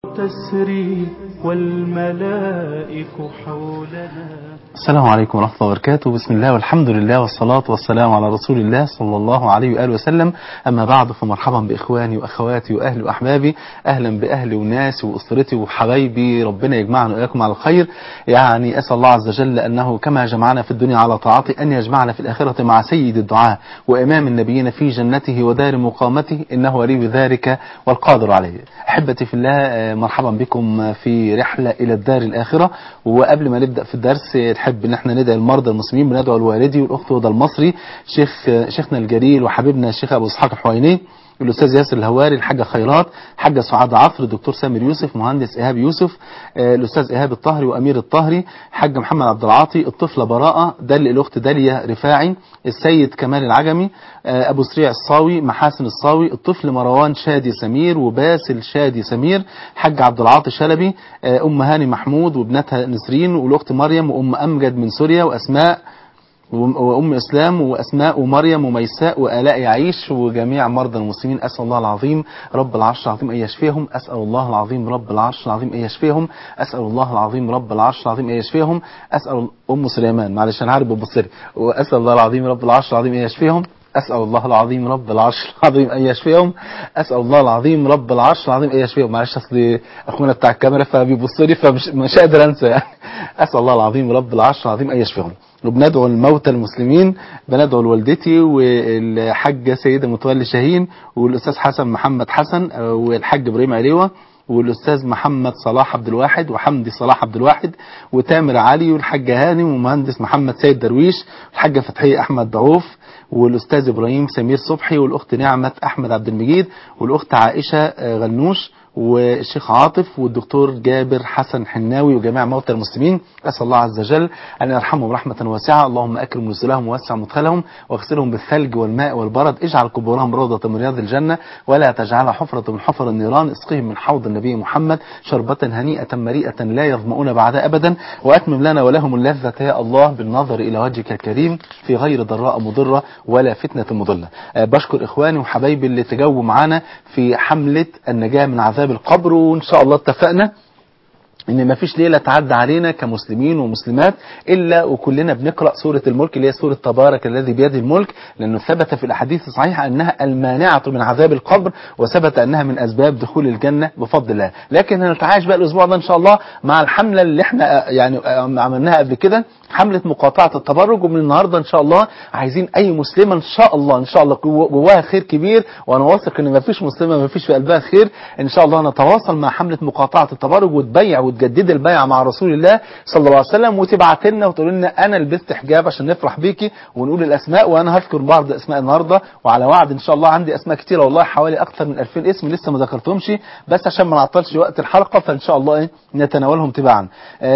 تسري والملائك حولنا السلام عليكم ورحمة الله وبركاته بسم الله والحمد لله والصلاة والسلام على رسول الله صلى الله عليه وآله وسلم أما بعد فمرحبا بإخواني وأخواتي وأهلي وأحبابي أهلا بأهلي وناسي وأسرتي وحبايبي ربنا يجمعنا وإياكم على الخير يعني أسأل الله عز وجل أنه كما جمعنا في الدنيا على طاعته أن يجمعنا في الآخرة مع سيد الدعاء وإمام النبيين في جنته ودار مقامته إنه ولي ذلك والقادر عليه أحبتي في الله مرحبا بكم في رحلة إلى الدار الآخرة وقبل ما نبدأ في الدرس نحب ان احنا ندعي المرضى المسلمين بندعو الوالدي والاخت هدى المصري شيخ شيخنا الجليل وحبيبنا الشيخ ابو اسحاق الحويني الاستاذ ياسر الهواري الحاجه خيرات حاجه سعاد عفر الدكتور سامر يوسف مهندس ايهاب يوسف آه، الاستاذ ايهاب الطهري وامير الطهري حاج محمد عبد العاطي الطفله براءه دل الاخت داليا رفاعي السيد كمال العجمي آه، ابو سريع الصاوي محاسن الصاوي الطفل مروان شادي سمير وباسل شادي سمير حاج عبد العاطي شلبي آه، ام هاني محمود وابنتها نسرين والاخت مريم وام امجد من سوريا واسماء وأم إسلام وأسماء ومريم وميساء وآلاء يعيش وجميع مرضى المسلمين أسأل الله العظيم رب العرش العظيم أن يشفيهم أسأل الله العظيم رب العرش العظيم أن يشفيهم أسأل الله العظيم رب العرش العظيم أن يشفيهم أسأل أم سليمان معلش أنا عارف ببصري وأسأل الله العظيم رب العرش العظيم أن يشفيهم أسأل الله العظيم رب العرش العظيم أن يشفيهم أسأل الله العظيم رب العرش العظيم أن يشفيهم معلش أصل أخونا بتاع الكاميرا فبيبص لي فمش مش قادر أنسى يعني أسأل الله العظيم رب العرش العظيم أن يشفيهم وبندعو الموتى المسلمين بندعو لوالدتي والحاجة سيدة متولي شاهين والأستاذ حسن محمد حسن والحاج إبراهيم عليوة والاستاذ محمد صلاح عبد الواحد وحمدي صلاح عبد الواحد وتامر علي والحاج هاني ومهندس محمد سيد درويش والحاجه فتحيه احمد ضعوف والاستاذ ابراهيم سمير صبحي والاخت نعمه احمد عبد المجيد والاخت عائشه غنوش والشيخ عاطف والدكتور جابر حسن حناوي وجميع موتى المسلمين أسأل الله عز وجل أن يرحمهم رحمة واسعة اللهم أكرم نزلهم ووسع مدخلهم واغسلهم بالثلج والماء والبرد اجعل قبورهم روضة من رياض الجنة ولا تجعلها حفرة من حفر النيران اسقهم من حوض النبي محمد شربة هنيئة مريئة لا يظمؤون بعدها أبدا وأتمم لنا ولهم اللذة يا الله بالنظر إلى وجهك الكريم في غير ضراء مضرة ولا فتنة مضلة أه بشكر إخواني وحبايبي اللي تجاوبوا معانا في حملة النجاة من عذاب القبر وإن شاء الله اتفقنا ان ما فيش ليله تعدى علينا كمسلمين ومسلمات الا وكلنا بنقرا سوره الملك اللي هي سوره تبارك الذي بيده الملك لانه ثبت في الاحاديث الصحيحه انها المانعه من عذاب القبر وثبت انها من اسباب دخول الجنه بفضل الله لكن هنتعايش بقى الاسبوع ده ان شاء الله مع الحمله اللي احنا يعني عملناها قبل كده حمله مقاطعه التبرج ومن النهارده ان شاء الله عايزين اي مسلمه ان شاء الله ان شاء الله جواها خير كبير وانا واثق ان ما فيش مسلمه ما فيش في قلبها خير ان شاء الله نتواصل مع حمله مقاطعه التبرج وتبيع وتجدد البيعه مع رسول الله صلى الله عليه وسلم وتبعت لنا وتقول لنا انا لبست حجاب عشان نفرح بيكي ونقول الاسماء وانا هذكر بعض اسماء النهارده وعلى وعد ان شاء الله عندي اسماء كتيره والله حوالي اكثر من 2000 اسم لسه ما ذكرتهمش بس عشان ما نعطلش وقت الحلقه فان شاء الله ايه نتناولهم تباعا.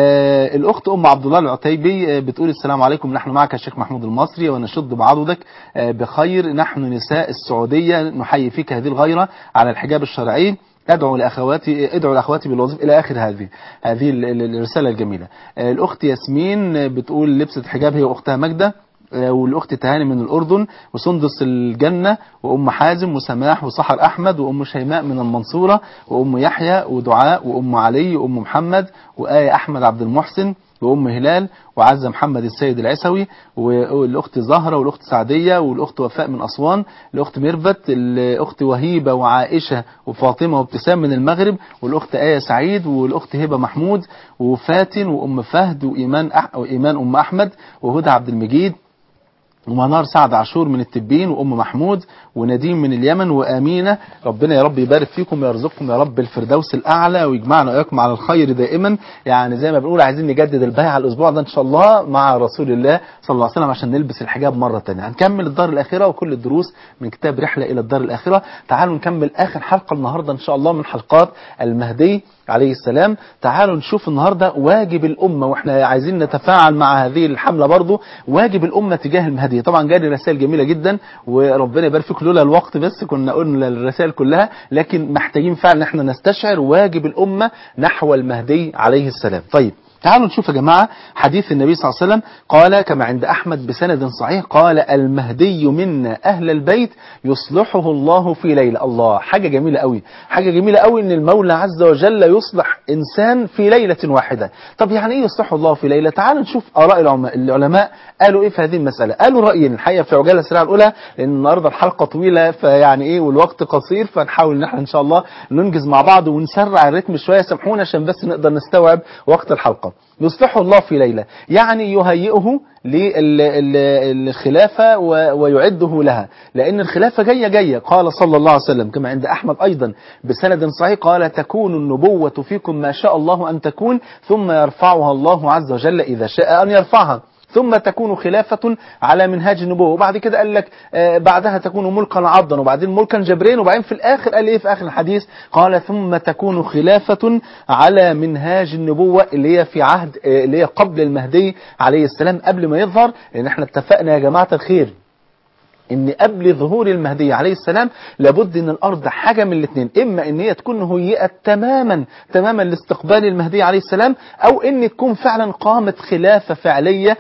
آه الاخت ام عبد الله العتيبي آه بتقول السلام عليكم نحن معك الشيخ محمود المصري ونشد بعضدك آه بخير نحن نساء السعوديه نحيي فيك هذه الغيره على الحجاب الشرعي ادعو لاخواتي ادعو لاخواتي بالوظيفه الى اخر هذه هذه الرساله الجميله الاخت ياسمين بتقول لبست حجاب هي واختها ماجده والاخت تهاني من الاردن وسندس الجنه وام حازم وسماح وسحر احمد وام شيماء من المنصوره وام يحيى ودعاء وام علي وام محمد وايه احمد عبد المحسن وام هلال وعزه محمد السيد العسوي والاخت زهره والاخت سعديه والاخت وفاء من اسوان الاخت ميرفت الاخت وهيبه وعائشه وفاطمه وابتسام من المغرب والاخت ايه سعيد والاخت هبه محمود وفاتن وام فهد وايمان أح... وايمان ام احمد وهدى عبد المجيد ومنار سعد عاشور من التبين وام محمود ونديم من اليمن وامينه ربنا يا رب يبارك فيكم ويرزقكم يا رب الفردوس الاعلى ويجمعنا واياكم على الخير دائما يعني زي ما بنقول عايزين نجدد البيعه الاسبوع ده ان شاء الله مع رسول الله صلى الله عليه وسلم عشان نلبس الحجاب مره ثانيه هنكمل الدار الاخره وكل الدروس من كتاب رحله الى الدار الاخره تعالوا نكمل اخر حلقه النهارده ان شاء الله من حلقات المهدي عليه السلام تعالوا نشوف النهارده واجب الامه واحنا عايزين نتفاعل مع هذه الحمله برضو واجب الامه تجاه المهدي طبعا جالي رسائل جميله جدا وربنا يبارك فيكم لولا الوقت بس كنا قلنا الرسائل كلها لكن محتاجين فعلا ان احنا نستشعر واجب الامه نحو المهدي عليه السلام طيب تعالوا نشوف يا جماعة حديث النبي صلى الله عليه وسلم قال كما عند أحمد بسند صحيح قال المهدي منا أهل البيت يصلحه الله في ليلة الله حاجة جميلة قوي حاجة جميلة قوي ان المولى عز وجل يصلح إنسان في ليلة واحدة طب يعني ايه يصلحه الله في ليلة تعالوا نشوف آراء العلماء, العلماء قالوا ايه في هذه المسألة قالوا رأيين الحقيقة في عجالة السريعة الأولى لأن النهاردة الحلقة طويلة فيعني ايه والوقت قصير فنحاول ان احنا ان شاء الله ننجز مع بعض ونسرع الريتم شوية سامحونا عشان بس نقدر نستوعب وقت الحلقة يصلحه الله في ليلة يعني يهيئه للخلافة ويعده لها لأن الخلافة جاية جاية قال صلى الله عليه وسلم كما عند أحمد أيضا بسند صحيح قال تكون النبوة فيكم ما شاء الله أن تكون ثم يرفعها الله عز وجل إذا شاء أن يرفعها ثم تكون خلافة على منهاج النبوة وبعد كده قال لك آه بعدها تكون ملكا عضا وبعدين ملكا جبرين وبعدين في الآخر قال إيه في آخر الحديث قال ثم تكون خلافة على منهاج النبوة اللي هي في عهد آه اللي هي قبل المهدي عليه السلام قبل ما يظهر لأن احنا اتفقنا يا جماعة الخير ان قبل ظهور المهدي عليه السلام لابد ان الارض حاجه من الاثنين اما ان هي تكون هيئت تماما تماما لاستقبال المهدي عليه السلام او ان تكون فعلا قامت خلافه فعليه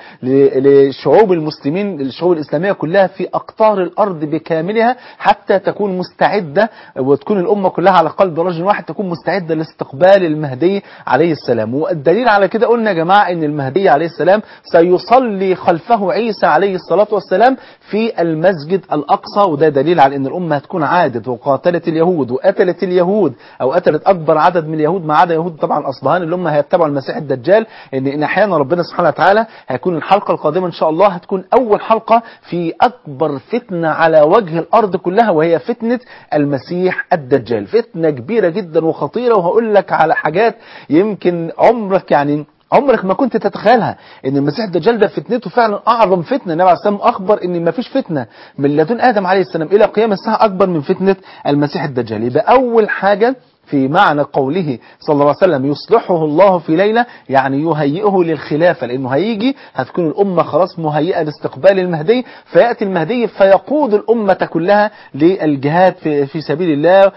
لشعوب المسلمين الشعوب الاسلاميه كلها في اقطار الارض بكاملها حتى تكون مستعده وتكون الامه كلها على قلب رجل واحد تكون مستعده لاستقبال المهدي عليه السلام والدليل على كده قلنا يا جماعه ان المهدي عليه السلام سيصلي خلفه عيسى عليه الصلاه والسلام في المسجد المسجد الأقصى وده دليل على أن الأمة هتكون عادت وقاتلت اليهود وقتلت اليهود أو قتلت أكبر عدد من اليهود ما عدا يهود طبعا أصبهان اللي هم هيتبعوا المسيح الدجال إن, إن أحيانا ربنا سبحانه وتعالى هيكون الحلقة القادمة إن شاء الله هتكون أول حلقة في أكبر فتنة على وجه الأرض كلها وهي فتنة المسيح الدجال فتنة كبيرة جدا وخطيرة وهقول لك على حاجات يمكن عمرك يعني عمرك ما كنت تتخيلها ان المسيح الدجال ده فتنته فعلا اعظم فتنه النبي عليه السلام اخبر ان ما فيش فتنه من لدن ادم عليه السلام الى قيام الساعه اكبر من فتنه المسيح الدجال يبقى اول حاجه في معنى قوله صلى الله عليه وسلم يصلحه الله في ليلة يعني يهيئه للخلافة لأنه هيجي هتكون الأمة خلاص مهيئة لاستقبال المهدي فيأتي المهدي فيقود الأمة كلها للجهاد في, في سبيل الله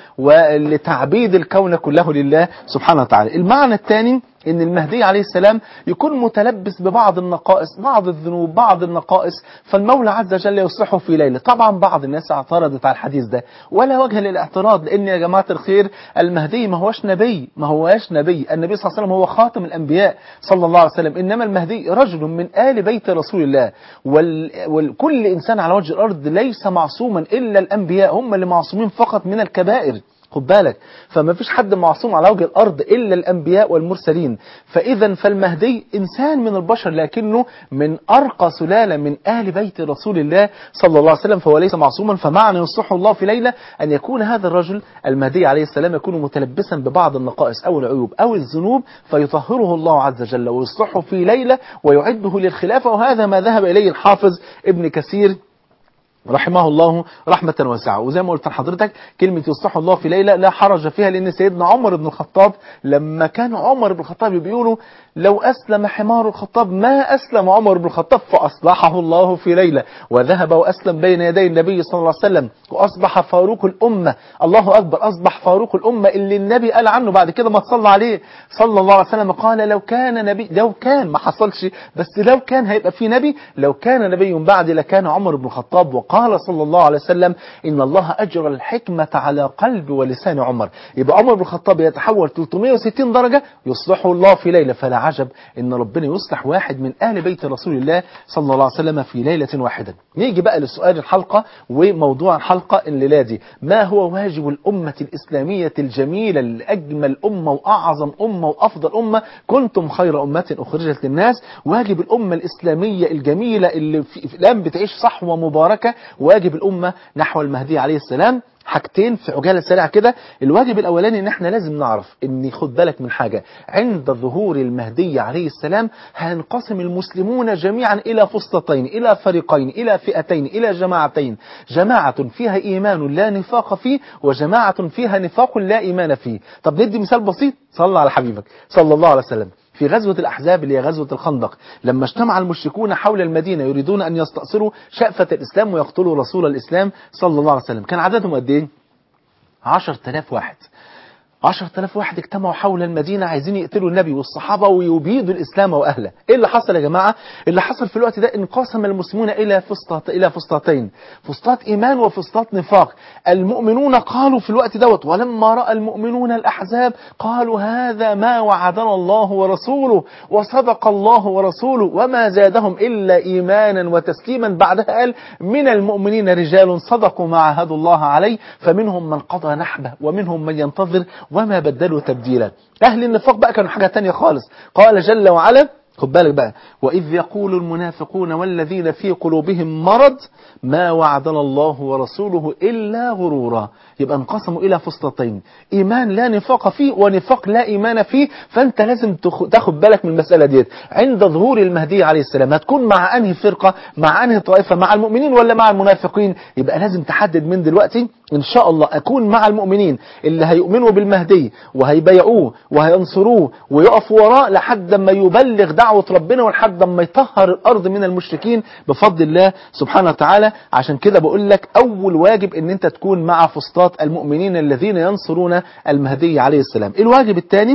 ولتعبيد الكون كله لله سبحانه وتعالى المعنى الثاني ان المهدي عليه السلام يكون متلبس ببعض النقائص بعض الذنوب بعض النقائص فالمولى عز وجل يصلحه في ليلة طبعا بعض الناس اعترضت على الحديث ده ولا وجه للاعتراض لان يا جماعة الخير المهدي ما هوش نبي ما هوش نبي النبي صلى الله عليه وسلم هو خاتم الانبياء صلى الله عليه وسلم انما المهدي رجل من آل بيت رسول الله وال... والكل انسان على وجه الارض ليس معصوما الا الانبياء هم اللي معصومين فقط من الكبائر خد بالك فما فيش حد معصوم على وجه الأرض إلا الأنبياء والمرسلين فإذا فالمهدي إنسان من البشر لكنه من أرقى سلالة من أهل بيت رسول الله صلى الله عليه وسلم فهو ليس معصوما فمعنى يصح الله في ليلة أن يكون هذا الرجل المهدي عليه السلام يكون متلبسا ببعض النقائص أو العيوب أو الذنوب فيطهره الله عز وجل ويصلحه في ليلة ويعده للخلافة وهذا ما ذهب إليه الحافظ ابن كثير رحمه الله رحمة واسعة وزي ما قلت لحضرتك كلمة يصلح الله في ليلة لا حرج فيها لأن سيدنا عمر بن الخطاب لما كان عمر بن الخطاب بيقولوا لو أسلم حمار الخطاب ما أسلم عمر بن الخطاب فأصلحه الله في ليلة وذهب وأسلم بين يدي النبي صلى الله عليه وسلم وأصبح فاروق الأمة الله أكبر أصبح فاروق الأمة اللي النبي قال عنه بعد كده ما تصلى عليه صلى الله عليه وسلم قال لو كان نبي لو كان ما حصلش بس لو كان هيبقى في نبي لو كان نبي بعد لكان عمر بن الخطاب قال صلى الله عليه وسلم إن الله أجرى الحكمة على قلب ولسان عمر يبقى عمر بن الخطاب يتحول 360 درجة يصلحه الله في ليلة فلا عجب إن ربنا يصلح واحد من أهل بيت رسول الله صلى الله عليه وسلم في ليلة واحدة نيجي بقى لسؤال الحلقة وموضوع الحلقة الليلة دي ما هو واجب الأمة الإسلامية الجميلة لأجمل أمة وأعظم أمة وأفضل أمة كنتم خير أمة أخرجت للناس واجب الأمة الإسلامية الجميلة اللي في الآن بتعيش صحوة مباركة واجب الأمة نحو المهدي عليه السلام حاجتين في عجالة سريعة كده الواجب الأولاني إن إحنا لازم نعرف إن خد بالك من حاجة عند ظهور المهدي عليه السلام هينقسم المسلمون جميعا إلى فسطتين إلى فريقين إلى فئتين إلى جماعتين جماعة فيها إيمان لا نفاق فيه وجماعة فيها نفاق لا إيمان فيه طب ندي مثال بسيط صلى على حبيبك صلى الله عليه وسلم في غزوة الأحزاب اللي هي غزوة الخندق لما اجتمع المشركون حول المدينة يريدون أن يستأصلوا شأفة الإسلام ويقتلوا رسول الإسلام صلى الله عليه وسلم كان عددهم قد إيه؟ 10000 واحد عشرة آلاف واحد اجتمعوا حول المدينة عايزين يقتلوا النبي والصحابة ويبيدوا الإسلام وأهله إيه اللي حصل يا جماعة اللي حصل في الوقت ده انقسم المسلمون إلى فسطاط إلى فسطاطين فسطاط إيمان وفسطاط نفاق المؤمنون قالوا في الوقت دوت ولما رأى المؤمنون الأحزاب قالوا هذا ما وعدنا الله ورسوله وصدق الله ورسوله وما زادهم إلا إيمانا وتسليما بعدها قال من المؤمنين رجال صدقوا ما عاهدوا الله عليه فمنهم من قضى نحبه ومنهم من ينتظر وما بدلوا تبديلا أهل النفاق بقى كانوا حاجة تانية خالص قال جل وعلا خد بالك بقى وإذ يقول المنافقون والذين في قلوبهم مرض ما وعدنا الله ورسوله إلا غرورا يبقى انقسموا إلى فسطتين إيمان لا نفاق فيه ونفاق لا إيمان فيه فأنت لازم تاخد بالك من المسألة ديت عند ظهور المهدي عليه السلام هتكون مع أنهي فرقة مع أنهي طائفة مع المؤمنين ولا مع المنافقين يبقى لازم تحدد من دلوقتي إن شاء الله أكون مع المؤمنين اللي هيؤمنوا بالمهدي وهيبيعوه وهينصروه ويقفوا وراه لحد ما يبلغ دعوة ربنا ولحد ما يطهر الأرض من المشركين بفضل الله سبحانه وتعالى عشان كده بقول لك أول واجب إن أنت تكون مع فسطاط المؤمنين الذين ينصرون المهدي عليه السلام الواجب الثاني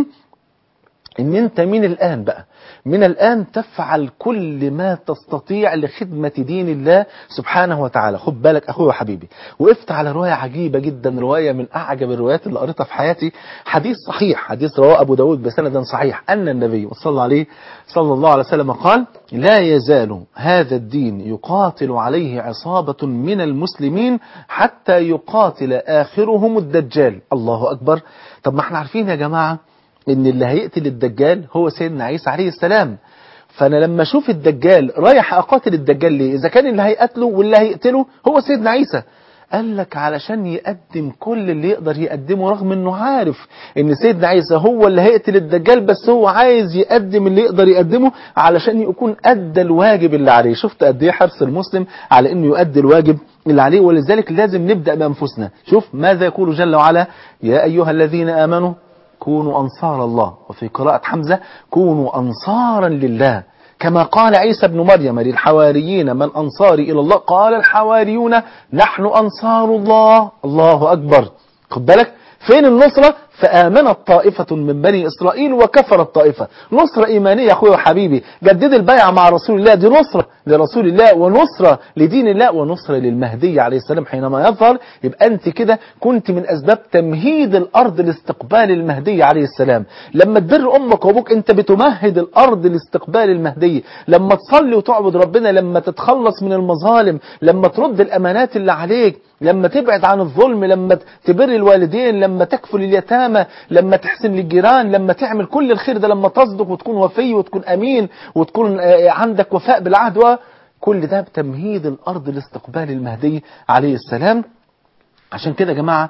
ان انت من الان بقى من الان تفعل كل ما تستطيع لخدمة دين الله سبحانه وتعالى خد بالك اخويا وحبيبي وقفت على رواية عجيبة جدا رواية من اعجب الروايات اللي قريتها في حياتي حديث صحيح حديث رواه ابو داود بسند صحيح ان النبي صلى الله عليه صلى الله عليه وسلم قال لا يزال هذا الدين يقاتل عليه عصابة من المسلمين حتى يقاتل اخرهم الدجال الله اكبر طب ما احنا عارفين يا جماعة ان اللي هيقتل الدجال هو سيدنا عيسى عليه السلام فانا لما اشوف الدجال رايح اقاتل الدجال ليه اذا كان اللي هيقتله واللي هيقتله هو سيدنا عيسى قال لك علشان يقدم كل اللي يقدر يقدمه رغم انه عارف ان سيدنا عيسى هو اللي هيقتل الدجال بس هو عايز يقدم اللي يقدر يقدمه علشان يكون ادى الواجب اللي عليه شفت قد ايه حرص المسلم على انه يؤدي الواجب اللي عليه ولذلك لازم نبدا بانفسنا شوف ماذا يقول جل وعلا يا ايها الذين امنوا كونوا أنصار الله وفي قراءة حمزة كونوا أنصارا لله كما قال عيسى بن مريم للحواريين من أنصاري إلى الله قال الحواريون نحن أنصار الله الله أكبر خد بالك فين النصرة فآمنت طائفة من بني إسرائيل وكفرت طائفة نصرة إيمانية يا أخويا وحبيبي جدد البيعة مع رسول الله دي نصرة لرسول الله ونصرة لدين الله ونصرة للمهدي عليه السلام حينما يظهر يبقى أنت كده كنت من أسباب تمهيد الأرض لاستقبال المهدي عليه السلام لما تبر أمك وأبوك أنت بتمهد الأرض لاستقبال المهدي لما تصلي وتعبد ربنا لما تتخلص من المظالم لما ترد الأمانات اللي عليك لما تبعد عن الظلم لما تبر الوالدين لما تكفل اليتامى لما تحسن للجيران لما تعمل كل الخير ده لما تصدق وتكون وفي وتكون أمين وتكون عندك وفاء بالعهد كل ده بتمهيد الأرض لاستقبال المهدي عليه السلام عشان كده يا جماعة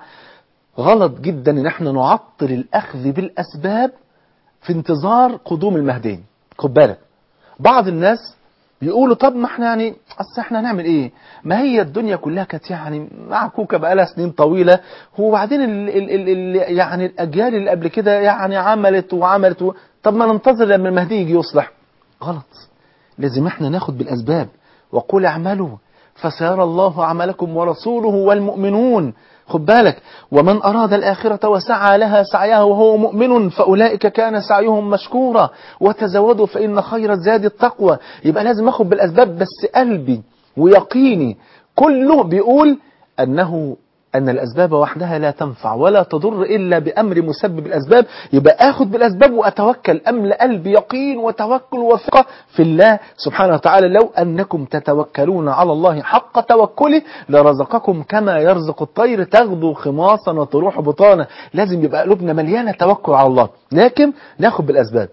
غلط جدا ان احنا نعطل الأخذ بالأسباب في انتظار قدوم المهدي خد بالك بعض الناس بيقولوا طب ما احنا يعني اصل احنا هنعمل ايه ما هي الدنيا كلها كانت يعني معكوكه بقالها سنين طويله وبعدين ال ال ال ال يعني الاجيال اللي قبل كده يعني عملت وعملت و... طب ما ننتظر لما المهدي يجي يصلح غلط لازم احنا ناخد بالاسباب وقل اعملوا فسيرى الله عملكم ورسوله والمؤمنون خد بالك ومن أراد الآخرة وسعى لها سعيها وهو مؤمن فأولئك كان سعيهم مشكورا وتزودوا فإن خير الزاد التقوى يبقى لازم أخد بالأسباب بس قلبي ويقيني كله بيقول أنه أن الأسباب وحدها لا تنفع ولا تضر إلا بأمر مسبب الأسباب يبقى أخذ بالأسباب وأتوكل أملأ قلبي يقين وتوكل وثقة في الله سبحانه وتعالى لو أنكم تتوكلون على الله حق توكله لرزقكم كما يرزق الطير تغدو خماصا وتروح بطانا لازم يبقى قلوبنا مليانة توكل على الله لكن ناخد بالأسباب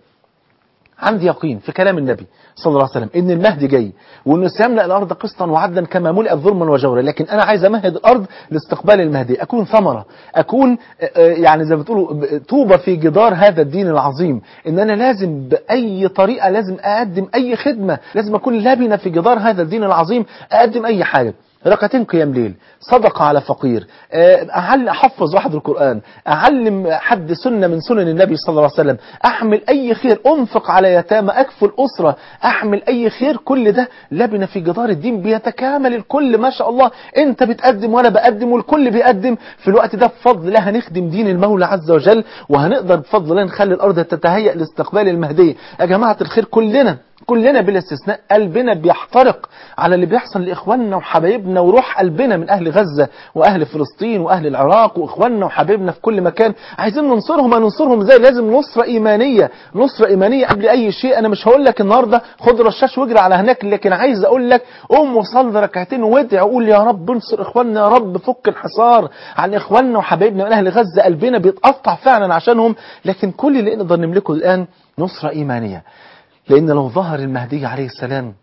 عندي يقين في كلام النبي صلى الله عليه وسلم ان المهدي جاي وانه سيملا الارض قسطا وعدلا كما ملئت ظلما وجورا لكن انا عايز امهد الارض لاستقبال المهدي اكون ثمره اكون يعني زي ما بتقولوا طوبه في جدار هذا الدين العظيم ان انا لازم باي طريقه لازم اقدم اي خدمه لازم اكون لبنه في جدار هذا الدين العظيم اقدم اي حاجه ركعتين قيام ليل صدقة على فقير أعلم أحفظ واحد القرآن أعلم حد سنة من سنن النبي صلى الله عليه وسلم أحمل أي خير أنفق على يتامى أكفل أسرة أحمل أي خير كل ده لبنة في جدار الدين بيتكامل الكل ما شاء الله أنت بتقدم وأنا بقدم والكل بيقدم في الوقت ده بفضل الله هنخدم دين المولى عز وجل وهنقدر بفضل الله نخلي الأرض تتهيأ لاستقبال المهدي يا جماعة الخير كلنا كلنا بلا استثناء قلبنا بيحترق على اللي بيحصل لإخواننا وحبايبنا وروح قلبنا من أهل غزة وأهل فلسطين وأهل العراق وإخواننا وحبايبنا في كل مكان عايزين ننصرهم هننصرهم ازاي لازم نصرة إيمانية نصرة إيمانية قبل أي شيء أنا مش هقول لك النهاردة خد رشاش واجري على هناك لكن عايز أقول لك قوم وصلي ركعتين وادعي وقول يا رب انصر إخواننا يا رب فك الحصار عن إخواننا وحبايبنا من أهل غزة قلبنا بيتقطع فعلا عشانهم لكن كل اللي نقدر نملكه الآن نصرة إيمانية لأن لو ظهر المهدي عليه السلام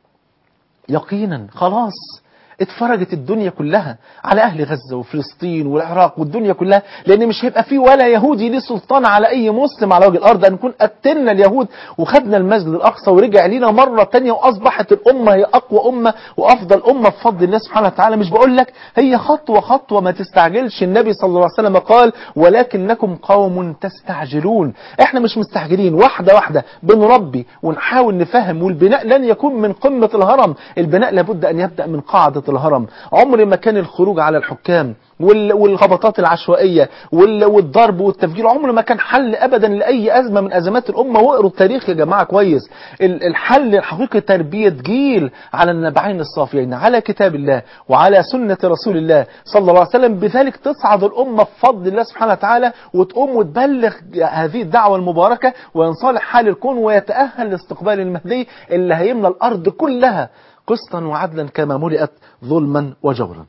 يقينا خلاص اتفرجت الدنيا كلها على أهل غزة وفلسطين والعراق والدنيا كلها لأن مش هيبقى في ولا يهودي ليه سلطان على أي مسلم على وجه الأرض أن نكون قتلنا اليهود وخدنا المسجد الأقصى ورجع لينا مرة تانية وأصبحت الأمة هي أقوى أمة وأفضل أمة بفضل الله سبحانه وتعالى مش بقول لك هي خطوة خطوة ما تستعجلش النبي صلى الله عليه وسلم قال ولكنكم قوم تستعجلون احنا مش مستعجلين واحدة واحدة بنربي ونحاول نفهم والبناء لن يكون من قمة الهرم البناء لابد أن يبدأ من قاعدة الهرم عمر ما كان الخروج على الحكام والخبطات العشوائية والضرب والتفجير عمر ما كان حل أبدا لأي أزمة من أزمات الأمة واقروا التاريخ يا جماعة كويس الحل الحقيقي تربية جيل على النبعين الصافيين على كتاب الله وعلى سنة رسول الله صلى الله عليه وسلم بذلك تصعد الأمة بفضل الله سبحانه وتعالى وتقوم وتبلغ هذه الدعوة المباركة وينصلح حال الكون ويتأهل لاستقبال المهدي اللي هيملى الأرض كلها قسطا وعدلا كما ملئت ظلما وجورا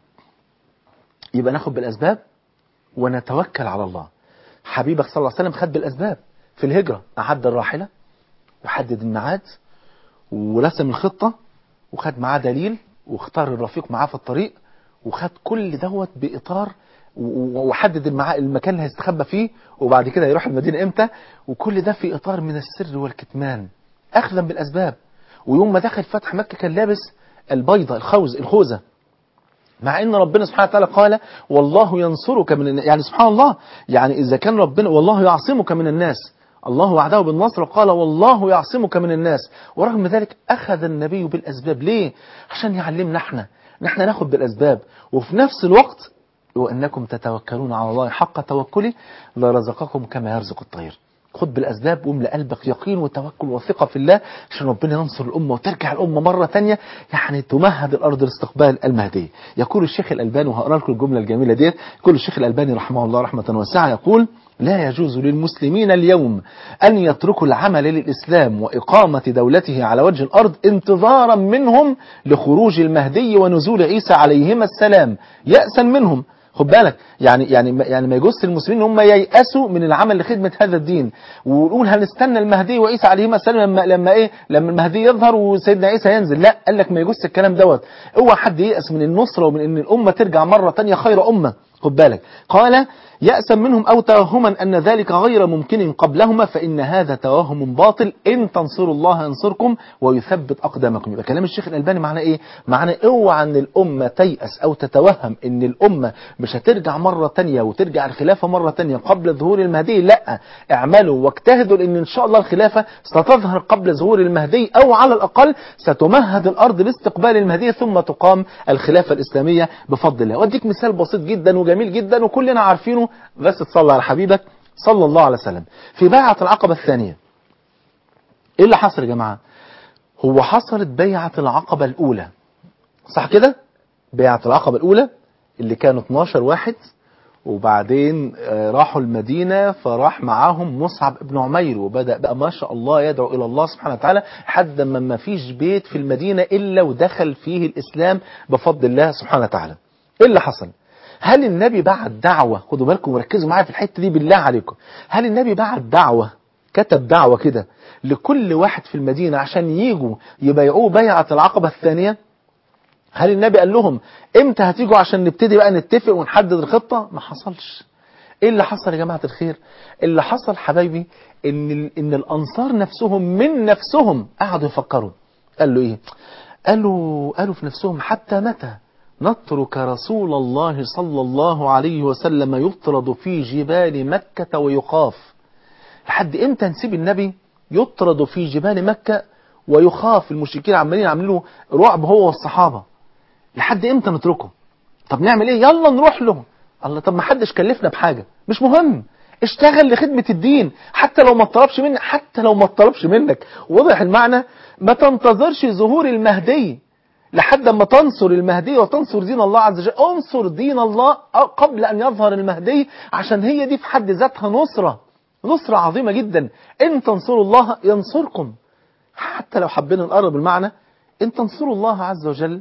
يبقى ناخد بالأسباب ونتوكل على الله حبيبك صلى الله عليه وسلم خد بالأسباب في الهجرة أعد الراحلة وحدد الميعاد ورسم الخطة وخد معاه دليل واختار الرفيق معاه في الطريق وخد كل دوت بإطار وحدد المكان اللي هيستخبى فيه وبعد كده يروح المدينة امتى وكل ده في إطار من السر والكتمان أخذا بالأسباب ويوم ما دخل فتح مكة كان لابس البيضة الخوذ الخوذة مع ان ربنا سبحانه وتعالى قال والله ينصرك من الناس يعني سبحان الله يعني اذا كان ربنا والله يعصمك من الناس الله وعده بالنصر وقال والله يعصمك من الناس ورغم ذلك اخذ النبي بالاسباب ليه عشان يعلمنا احنا نحن ناخد بالاسباب وفي نفس الوقت وانكم تتوكلون على الله حق توكله لرزقكم كما يرزق الطير خد بالأسباب واملأ قلبك يقين وتوكل وثقة في الله عشان ربنا ينصر الأمة وترجع الأمة مرة تانية يعني تمهد الأرض لاستقبال المهدي يقول الشيخ الألباني وهقرأ لكم الجملة الجميلة ديت يقول الشيخ الألباني رحمه الله رحمة واسعة يقول لا يجوز للمسلمين اليوم أن يتركوا العمل للإسلام وإقامة دولته على وجه الأرض انتظارا منهم لخروج المهدي ونزول عيسى عليهما السلام يأسا منهم خد بالك يعني يعني يعني ما يجوز المسلمين ان هم ييأسوا من العمل لخدمة هذا الدين ونقول هنستنى المهدي وعيسى عليهما السلام لما لما ايه لما المهدي يظهر وسيدنا عيسى ينزل لا قال لك ما يجوز الكلام دوت اوعى حد ييأس من النصرة ومن ان الامة ترجع مرة تانية خير امة خد بالك قال يأسا منهم أو توهما أن ذلك غير ممكن قبلهما فإن هذا توهم باطل إن تنصروا الله ينصركم ويثبت أقدامكم يبقى كلام الشيخ الألباني معناه إيه؟ معناه اوعى أن الأمة تيأس أو تتوهم أن الأمة مش هترجع مرة تانية وترجع الخلافة مرة تانية قبل ظهور المهدي لا اعملوا واجتهدوا لأن إن شاء الله الخلافة ستظهر قبل ظهور المهدي أو على الأقل ستمهد الأرض لاستقبال المهدي ثم تقام الخلافة الإسلامية بفضل الله وأديك مثال بسيط جدا وجميل جدا وكلنا عارفينه بس تصلى على حبيبك صلى الله عليه وسلم في بيعة العقبة الثانية ايه اللي حصل يا جماعة هو حصلت بيعة العقبة الأولى صح كده بيعة العقبة الأولى اللي كانوا 12 واحد وبعدين راحوا المدينة فراح معاهم مصعب ابن عمير وبدأ بقى ما شاء الله يدعو إلى الله سبحانه وتعالى حد ما ما فيش بيت في المدينة إلا ودخل فيه الإسلام بفضل الله سبحانه وتعالى إيه اللي حصل هل النبي بعت دعوة خدوا بالكم وركزوا معايا في الحتة دي بالله عليكم هل النبي بعت دعوة كتب دعوة كده لكل واحد في المدينة عشان ييجوا يبايعوه بيعة العقبة الثانية هل النبي قال لهم امتى هتيجوا عشان نبتدي بقى نتفق ونحدد الخطة ما حصلش ايه اللي حصل يا جماعة الخير اللي حصل حبايبي ان, إن الانصار نفسهم من نفسهم قعدوا يفكروا قالوا ايه قالوا, قالوا في نفسهم حتى متى نترك رسول الله صلى الله عليه وسلم يطرد في جبال مكة ويخاف لحد امتى نسيب النبي يطرد في جبال مكة ويخاف المشركين عمالين عاملين له رعب هو والصحابة لحد امتى نتركه طب نعمل ايه يلا نروح له الله طب ما حدش كلفنا بحاجة مش مهم اشتغل لخدمة الدين حتى لو ما طلبش منك حتى لو ما طلبش منك واضح المعنى ما تنتظرش ظهور المهدي لحد ما تنصر المهدي وتنصر دين الله عز وجل انصر دين الله قبل ان يظهر المهدي عشان هي دي في حد ذاتها نصرة نصرة عظيمة جدا ان تنصروا الله ينصركم حتى لو حبينا نقرب المعنى ان تنصروا الله عز وجل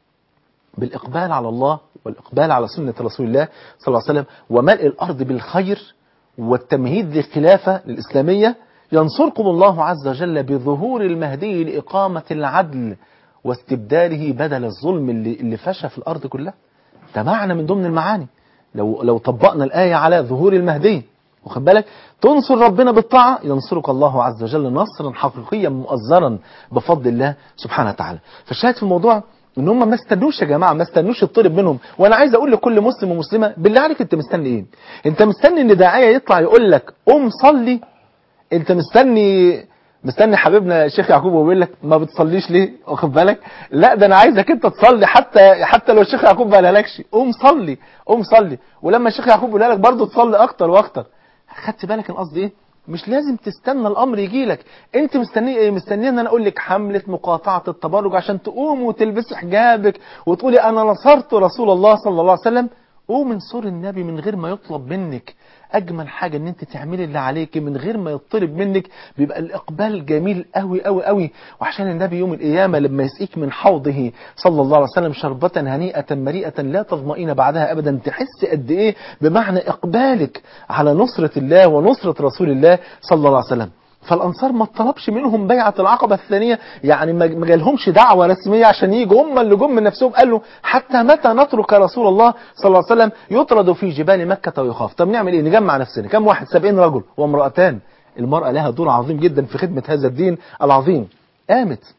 بالإقبال على الله والإقبال على سنة رسول الله صلى الله عليه وسلم وملء الأرض بالخير والتمهيد للخلافة الإسلامية ينصركم الله عز وجل بظهور المهدي لإقامة العدل واستبداله بدل الظلم اللي, اللي فشى في الأرض كلها ده معنى من ضمن المعاني لو, لو طبقنا الآية على ظهور المهدي واخد بالك تنصر ربنا بالطاعة ينصرك الله عز وجل نصرا حقيقيا مؤزرا بفضل الله سبحانه وتعالى فالشاهد في الموضوع ان هم ما استنوش يا جماعه ما استنوش يطلب منهم وانا عايز اقول لكل مسلم ومسلمه بالله عليك انت مستني ايه انت مستني ان داعيه يطلع يقول لك قوم صلي انت مستني مستني حبيبنا الشيخ يعقوب وبيقول لك ما بتصليش ليه واخد بالك لا ده انا عايزك انت تصلي حتى حتى لو الشيخ يعقوب ما قالكش قوم صلي قوم صلي ولما الشيخ يعقوب يقول لك برضه تصلي اكتر واكتر خدت بالك القصد ايه مش لازم تستنى الامر يجي لك انت مستنيه ايه مستنيه ان انا اقول لك حمله مقاطعه التبرج عشان تقوم وتلبسي حجابك وتقولي انا نصرت رسول الله صلى الله عليه وسلم قوم انصر النبي من غير ما يطلب منك اجمل حاجه ان انت تعملي اللي عليك من غير ما يطلب منك بيبقى الاقبال جميل قوي قوي قوي وعشان النبي يوم القيامه لما يسقيك من حوضه صلى الله عليه وسلم شربة هنيئة مريئة لا تظمئين بعدها ابدا تحس قد ايه بمعنى اقبالك على نصرة الله ونصرة رسول الله صلى الله عليه وسلم فالانصار ما طلبش منهم بيعه العقبه الثانيه يعني ما جالهمش دعوه رسميه عشان يجوا هم اللي جم من نفسهم قالوا حتى متى نترك رسول الله صلى الله عليه وسلم يطرد في جبال مكه ويخاف طب نعمل ايه نجمع نفسنا كم واحد سبعين رجل وامرأتان المرأة لها دور عظيم جدا في خدمة هذا الدين العظيم قامت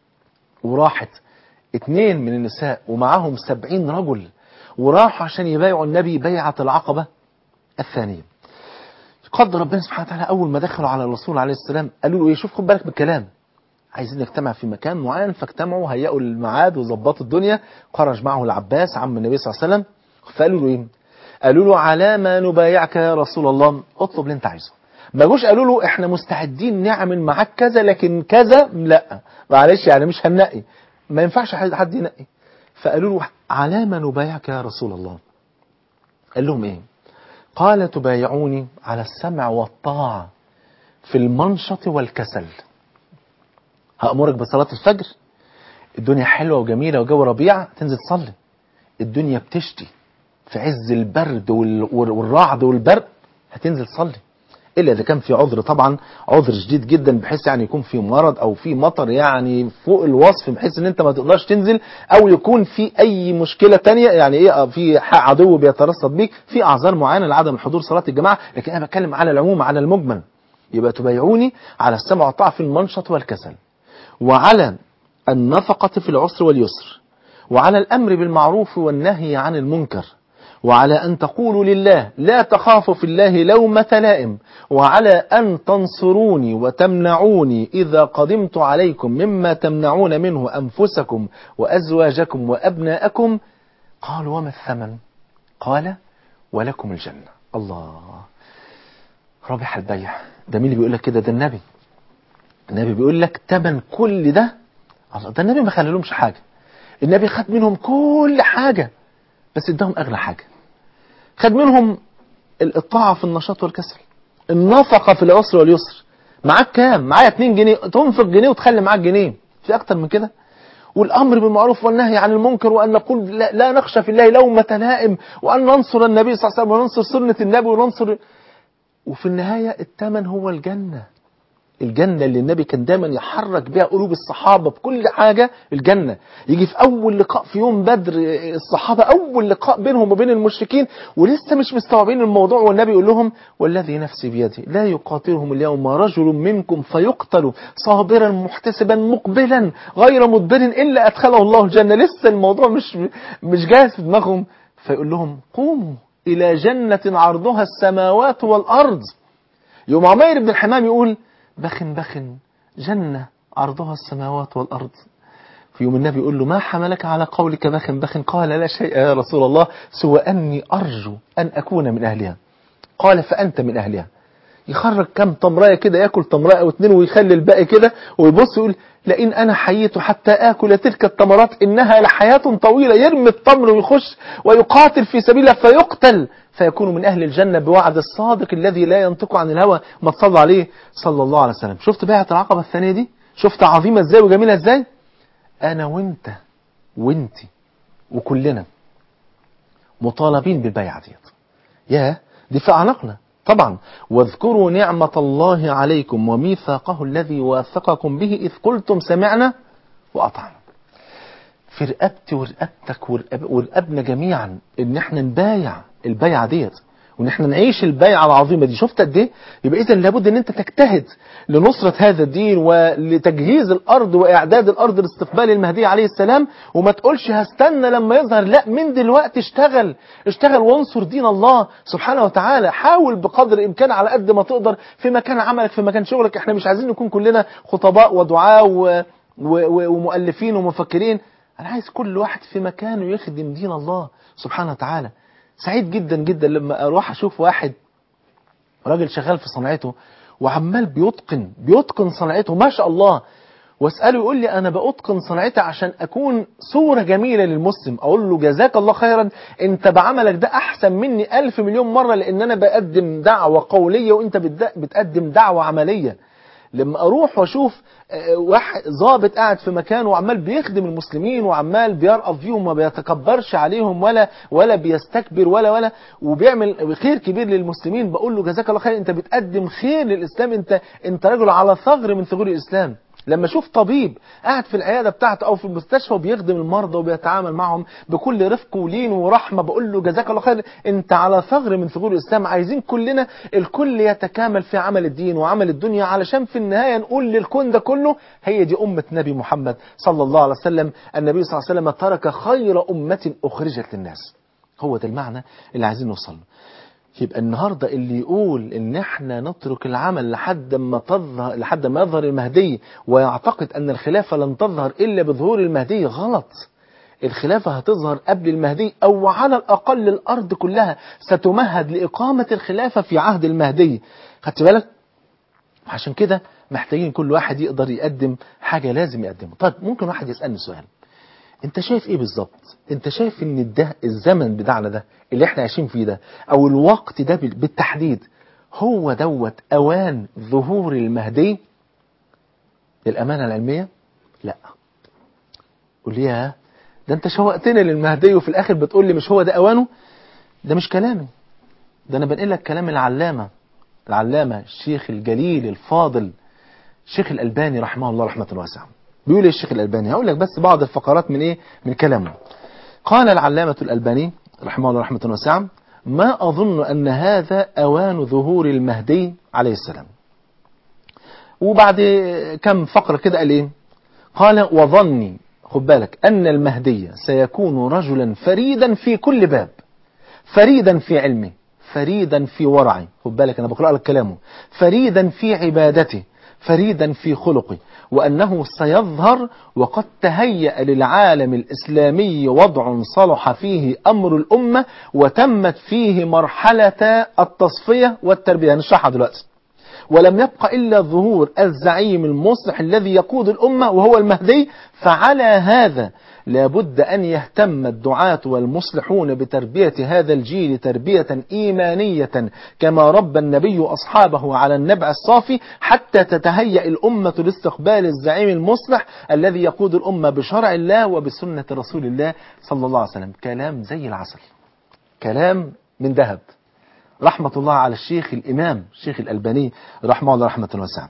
وراحت اتنين من النساء ومعاهم سبعين رجل وراحوا عشان يبايعوا النبي بيعة العقبة الثانية قدر ربنا سبحانه وتعالى اول ما دخلوا على الرسول عليه السلام قالوا له ايه شوف خد بالك بالكلام عايزين نجتمع في مكان معين فاجتمعوا هيئوا الميعاد وظبطوا الدنيا خرج معه العباس عم النبي صلى الله عليه وسلم فقالوا له ايه قالوا له على ما نبايعك يا رسول الله اطلب اللي انت عايزه ما جوش قالوا له احنا مستعدين نعمل معاك كذا لكن كذا لا معلش يعني مش هننقي ما ينفعش حد ينقي فقالوا له على ما نبايعك يا رسول الله قال لهم ايه قال تبايعوني على السمع والطاعة في المنشط والكسل هأمرك بصلاة الفجر الدنيا حلوة وجميلة وجو ربيع تنزل تصلي الدنيا بتشتي في عز البرد والرعد والبرق هتنزل تصلي إلا إذا كان في عذر طبعا عذر شديد جدا بحيث يعني يكون في مرض أو في مطر يعني فوق الوصف بحيث إن أنت ما تقدرش تنزل أو يكون في أي مشكلة تانية يعني إيه في عدو بيترصد بيك في أعذار معينة لعدم حضور صلاة الجماعة لكن أنا بتكلم على العموم على المجمل يبقى تبايعوني على السمع والطاعة في المنشط والكسل وعلى النفقة في العسر واليسر وعلى الأمر بالمعروف والنهي عن المنكر وعلى أن تقولوا لله لا تخافوا في الله لومة لائم وعلى أن تنصروني وتمنعوني إذا قدمت عليكم مما تمنعون منه أنفسكم وأزواجكم وأبناءكم قالوا وما الثمن قال ولكم الجنة الله رابح البيع ده مين اللي بيقول لك كده ده النبي النبي بيقول لك تمن كل ده الله ده النبي ما خلالهمش حاجة النبي خد منهم كل حاجة بس اداهم أغلى حاجة خد منهم الطاعة في النشاط والكسل النفقة في العسر واليسر معاك كام معايا 2 جنيه تنفق جنيه وتخلي معاك جنيه في أكتر من كده والأمر بالمعروف والنهي عن المنكر وأن نقول لا, لا نخشى في الله لومة لائم وأن ننصر النبي صلى الله عليه وسلم وننصر سنة النبي وننصر وفي النهاية الثمن هو الجنة الجنة اللي النبي كان دايما يحرك بها قلوب الصحابة بكل حاجة الجنة يجي في أول لقاء في يوم بدر الصحابة أول لقاء بينهم وبين المشركين ولسه مش مستوعبين الموضوع والنبي يقول لهم والذي نفسي بيده لا يقاتلهم اليوم رجل منكم فيقتل صابرا محتسبا مقبلا غير مدبر إلا أدخله الله الجنة لسه الموضوع مش مش جاهز في دماغهم فيقول لهم قوموا إلى جنة عرضها السماوات والأرض يوم عمير بن الحمام يقول بخ بخ جنة عرضها السماوات والأرض في يوم النبي يقول له ما حملك على قولك بخ بخ قال لا شيء يا رسول الله سوى أني أرجو أن أكون من أهلها قال فأنت من أهلها يخرج كم تمراية كده ياكل تمراية أو اتنين ويخلي الباقي كده ويبص يقول لئن أنا حييت حتى آكل تلك التمرات إنها لحياة طويلة يرمي التمر ويخش ويقاتل في سبيل الله فيقتل فيكون من أهل الجنة بوعد الصادق الذي لا ينطق عن الهوى ما تصلى عليه صلى الله عليه وسلم شفت بيعة العقبة الثانية دي شفت عظيمة ازاي وجميلة ازاي أنا وانت وانتي وكلنا مطالبين بالبيعة ديت يا دي في أعناقنا طبعا واذكروا نعمة الله عليكم وميثاقه الذي واثقكم به إذ قلتم سمعنا وأطعنا في رقبتي ورقبتك ورقب ورقبنا جميعا ان احنا نبايع البيعة ديت وان احنا نعيش البيعة العظيمة دي شفت قد ايه يبقى اذا لابد ان انت تجتهد لنصرة هذا الدين ولتجهيز الارض واعداد الارض لاستقبال المهدي عليه السلام وما تقولش هستنى لما يظهر لا من دلوقتي اشتغل اشتغل وانصر دين الله سبحانه وتعالى حاول بقدر الامكان على قد ما تقدر في مكان عملك في مكان شغلك احنا مش عايزين نكون كلنا خطباء ودعاء و... و... و... ومؤلفين ومفكرين انا عايز كل واحد في مكانه يخدم دين الله سبحانه وتعالى سعيد جدا جدا لما اروح اشوف واحد راجل شغال في صنعته وعمال بيتقن بيتقن صنعته ما شاء الله واساله يقول لي انا باتقن صنعتي عشان اكون صوره جميله للمسلم اقول له جزاك الله خيرا انت بعملك ده احسن مني الف مليون مره لان انا بقدم دعوه قوليه وانت بتقدم دعوه عمليه لما اروح واشوف واحد ظابط قاعد في مكانه وعمال بيخدم المسلمين وعمال بيرقف فيهم ما بيتكبرش عليهم ولا ولا بيستكبر ولا ولا وبيعمل خير كبير للمسلمين بقول له جزاك الله خير انت بتقدم خير للاسلام انت انت رجل على ثغر من ثغور الاسلام لما اشوف طبيب قاعد في العياده بتاعته او في المستشفى وبيخدم المرضى وبيتعامل معهم بكل رفق ولين ورحمه بقول له جزاك الله خير انت على ثغر من ثغور الاسلام عايزين كلنا الكل يتكامل في عمل الدين وعمل الدنيا علشان في النهايه نقول للكون ده كله هي دي امه نبي محمد صلى الله عليه وسلم النبي صلى الله عليه وسلم ترك خير امه اخرجت للناس هو ده المعنى اللي عايزين نوصل له يبقى النهارده اللي يقول ان احنا نترك العمل لحد ما تظهر لحد ما يظهر المهدي ويعتقد ان الخلافه لن تظهر الا بظهور المهدي غلط. الخلافه هتظهر قبل المهدي او على الاقل الارض كلها ستمهد لاقامه الخلافه في عهد المهدي. خدت بالك؟ عشان كده محتاجين كل واحد يقدر يقدم حاجه لازم يقدمها. طيب ممكن واحد يسالني سؤال. انت شايف ايه بالظبط انت شايف ان ده الزمن بتاعنا ده اللي احنا عايشين فيه ده او الوقت ده بالتحديد هو دوت اوان ظهور المهدي للامانه العلميه لا قول لي يا ده انت شوقتني للمهدي وفي الاخر بتقول لي مش هو ده اوانه ده مش كلامي ده انا بنقل لك كلام العلامه العلامه الشيخ الجليل الفاضل الشيخ الالباني رحمه الله رحمه واسعه بيقول ايه الشيخ الألباني هقول لك بس بعض الفقرات من ايه من كلامه قال العلامة الألباني رحمه الله رحمة واسعة ما أظن أن هذا أوان ظهور المهدي عليه السلام وبعد كم فقرة كده قال ايه قال وظني خد بالك أن المهدي سيكون رجلا فريدا في كل باب فريدا في علمه فريدا في ورعه خد بالك أنا بقرأ لك كلامه فريدا في عبادته فريدا في خلقه وأنه سيظهر وقد تهيأ للعالم الإسلامي وضع صلح فيه أمر الأمة وتمت فيه مرحلة التصفية والتربية هنشرحها دلوقتي ولم يبق إلا ظهور الزعيم المصلح الذي يقود الأمة وهو المهدي فعلى هذا لابد أن يهتم الدعاة والمصلحون بتربية هذا الجيل تربية إيمانية كما ربى النبي أصحابه على النبع الصافي حتى تتهيأ الأمة لاستقبال الزعيم المصلح الذي يقود الأمة بشرع الله وبسنة رسول الله صلى الله عليه وسلم كلام زي العسل كلام من ذهب رحمة الله على الشيخ الإمام الشيخ الألباني رحمه الله رحمة واسعة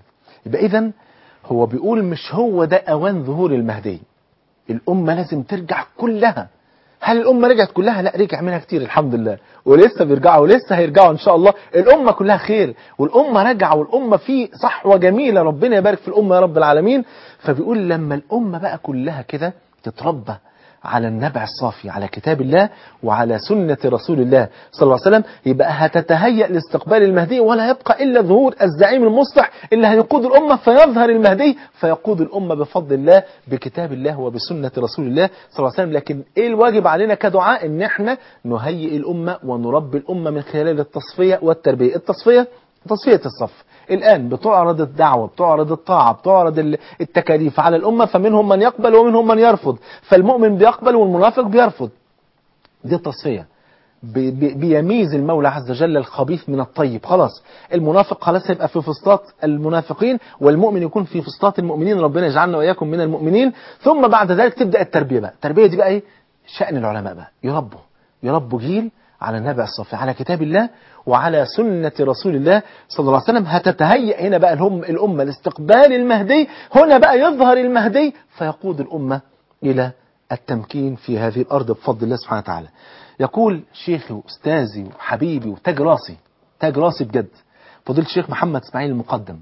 يبقى إذا هو بيقول مش هو ده أوان ظهور المهدي الأمة لازم ترجع كلها هل الأمة رجعت كلها؟ لا رجع منها كتير الحمد لله ولسه بيرجعوا ولسه هيرجعوا إن شاء الله الأمة كلها خير والأمة رجع والأمة في صحوة جميلة ربنا يبارك في الأمة يا رب العالمين فبيقول لما الأمة بقى كلها كده تتربى على النبع الصافي على كتاب الله وعلى سنة رسول الله صلى الله عليه وسلم يبقى هتتهيأ لاستقبال المهدي ولا يبقى إلا ظهور الزعيم المصلح اللي هيقود الأمة فيظهر المهدي فيقود الأمة بفضل الله بكتاب الله وبسنة رسول الله صلى الله عليه وسلم لكن إيه الواجب علينا كدعاء إن إحنا نهيئ الأمة ونربي الأمة من خلال التصفية والتربية التصفية تصفية الصف الآن بتعرض الدعوة بتعرض الطاعة بتعرض التكاليف على الأمة فمنهم من يقبل ومنهم من يرفض فالمؤمن بيقبل والمنافق بيرفض دي التصفية بي بي بيميز المولى عز وجل الخبيث من الطيب خلاص المنافق خلاص هيبقى في فسطاط المنافقين والمؤمن يكون في فسطاط المؤمنين ربنا يجعلنا وإياكم من المؤمنين ثم بعد ذلك تبدأ التربية بقى التربية دي بقى إيه شأن العلماء بقى يربوا يربوا جيل على النبي الصافي على كتاب الله وعلى سنة رسول الله صلى الله عليه وسلم هتتهيأ هنا بقى الهم الأمة لاستقبال المهدي هنا بقى يظهر المهدي فيقود الأمة إلى التمكين في هذه الأرض بفضل الله سبحانه وتعالى يقول شيخي وأستاذي وحبيبي وتاج راسي تاج راسي بجد فضيلة الشيخ محمد اسماعيل المقدم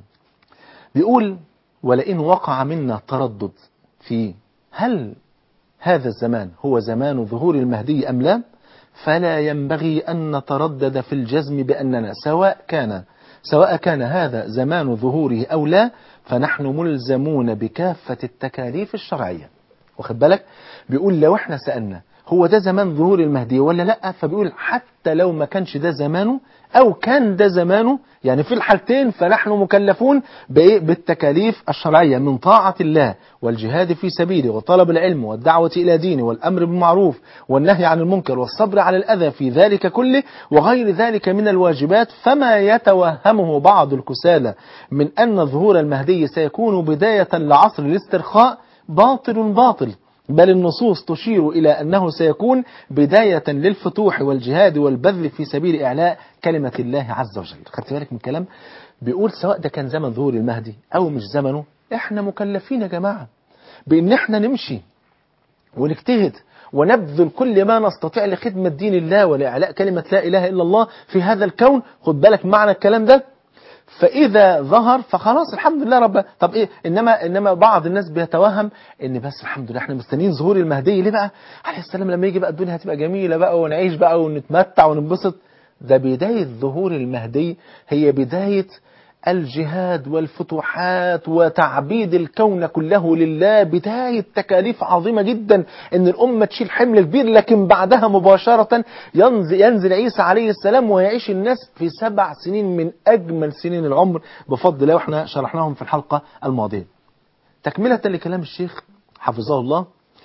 بيقول ولئن وقع منا تردد في هل هذا الزمان هو زمان ظهور المهدي أم لا فلا ينبغي أن نتردد في الجزم بأننا سواء كان سواء كان هذا زمان ظهوره أو لا فنحن ملزمون بكافة التكاليف الشرعية واخد بالك بيقول لو احنا سألنا هو ده زمان ظهور المهدي ولا لا فبيقول حتى لو ما كانش ده زمانه أو كان ده زمانه يعني في الحالتين فنحن مكلفون بإيه؟ بالتكاليف الشرعية من طاعة الله والجهاد في سبيله وطلب العلم والدعوة إلى دينه والأمر بالمعروف والنهي عن المنكر والصبر على الأذى في ذلك كله وغير ذلك من الواجبات فما يتوهمه بعض الكسالى من أن ظهور المهدي سيكون بداية لعصر الاسترخاء باطل باطل بل النصوص تشير إلى أنه سيكون بداية للفتوح والجهاد والبذل في سبيل إعلاء كلمة الله عز وجل خدت بالك من الكلام بيقول سواء ده كان زمن ظهور المهدي أو مش زمنه احنا مكلفين يا جماعة بأن احنا نمشي ونجتهد ونبذل كل ما نستطيع لخدمة دين الله ولإعلاء كلمة لا إله إلا الله في هذا الكون خد بالك معنى الكلام ده فإذا ظهر فخلاص الحمد لله رب طب إيه إنما إنما بعض الناس بيتوهم إن بس الحمد لله إحنا مستنيين ظهور المهدي ليه بقى؟ عليه السلام لما يجي بقى الدنيا هتبقى جميلة بقى ونعيش بقى ونتمتع وننبسط ده بداية ظهور المهدي هي بداية الجهاد والفتوحات وتعبيد الكون كله لله بداية تكاليف عظيمة جدا ان الأمة تشيل حمل كبير لكن بعدها مباشرة ينزل, ينزل عيسى عليه السلام ويعيش الناس في سبع سنين من أجمل سنين العمر بفضل الله واحنا شرحناهم في الحلقة الماضية تكملة لكلام الشيخ حفظه الله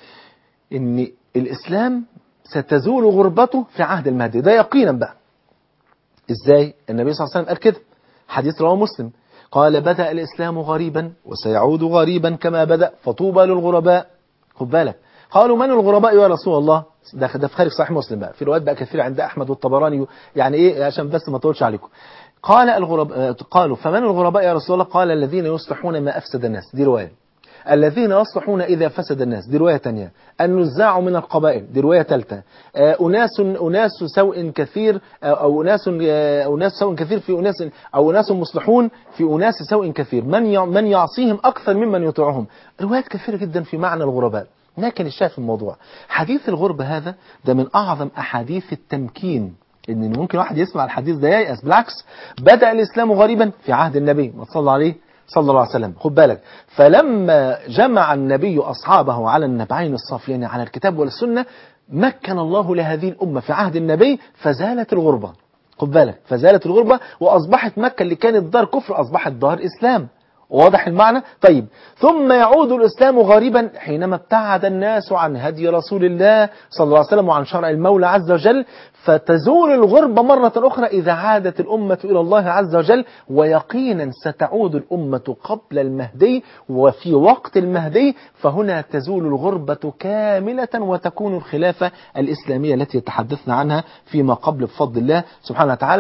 ان الإسلام ستزول غربته في عهد المهدي ده يقينا بقى ازاي النبي صلى الله عليه وسلم قال كده حديث رواه مسلم قال بدأ الإسلام غريبا وسيعود غريبا كما بدأ فطوبى للغرباء خد بالك قالوا من الغرباء يا رسول الله ده ده في خارج صحيح مسلم بقى في روايات بقى كثيرة عند أحمد والطبراني يعني إيه عشان بس ما اطولش عليكم قال الغرباء قالوا فمن الغرباء يا رسول الله قال الذين يصلحون ما أفسد الناس دي رواية الذين يصلحون إذا فسد الناس دي رواية تانية النزاع من القبائل دي رواية ثالثة أناس أناس سوء كثير أو أناس أناس سوء كثير في أناس أو أناس مصلحون في أناس سوء كثير من من يعصيهم أكثر ممن يطيعهم روايات كثيرة جدا في معنى الغرباء لكن الشاهد في الموضوع حديث الغربة هذا ده من أعظم أحاديث التمكين إن ممكن واحد يسمع الحديث ده ييأس بالعكس بدأ الإسلام غريبا في عهد النبي ما صلى عليه صلى الله عليه وسلم خد بالك فلما جمع النبي أصحابه على النبعين الصافيين على الكتاب والسنة مكن الله لهذه الأمة في عهد النبي فزالت الغربة خد بالك فزالت الغربة وأصبحت مكة اللي كانت دار كفر أصبحت دار إسلام واضح المعنى طيب ثم يعود الإسلام غريبا حينما ابتعد الناس عن هدي رسول الله صلى الله عليه وسلم وعن شرع المولى عز وجل فتزول الغربة مرة أخرى إذا عادت الأمة إلى الله عز وجل ويقينا ستعود الأمة قبل المهدي وفي وقت المهدي فهنا تزول الغربة كاملة وتكون الخلافة الإسلامية التي تحدثنا عنها فيما قبل بفضل الله سبحانه وتعالى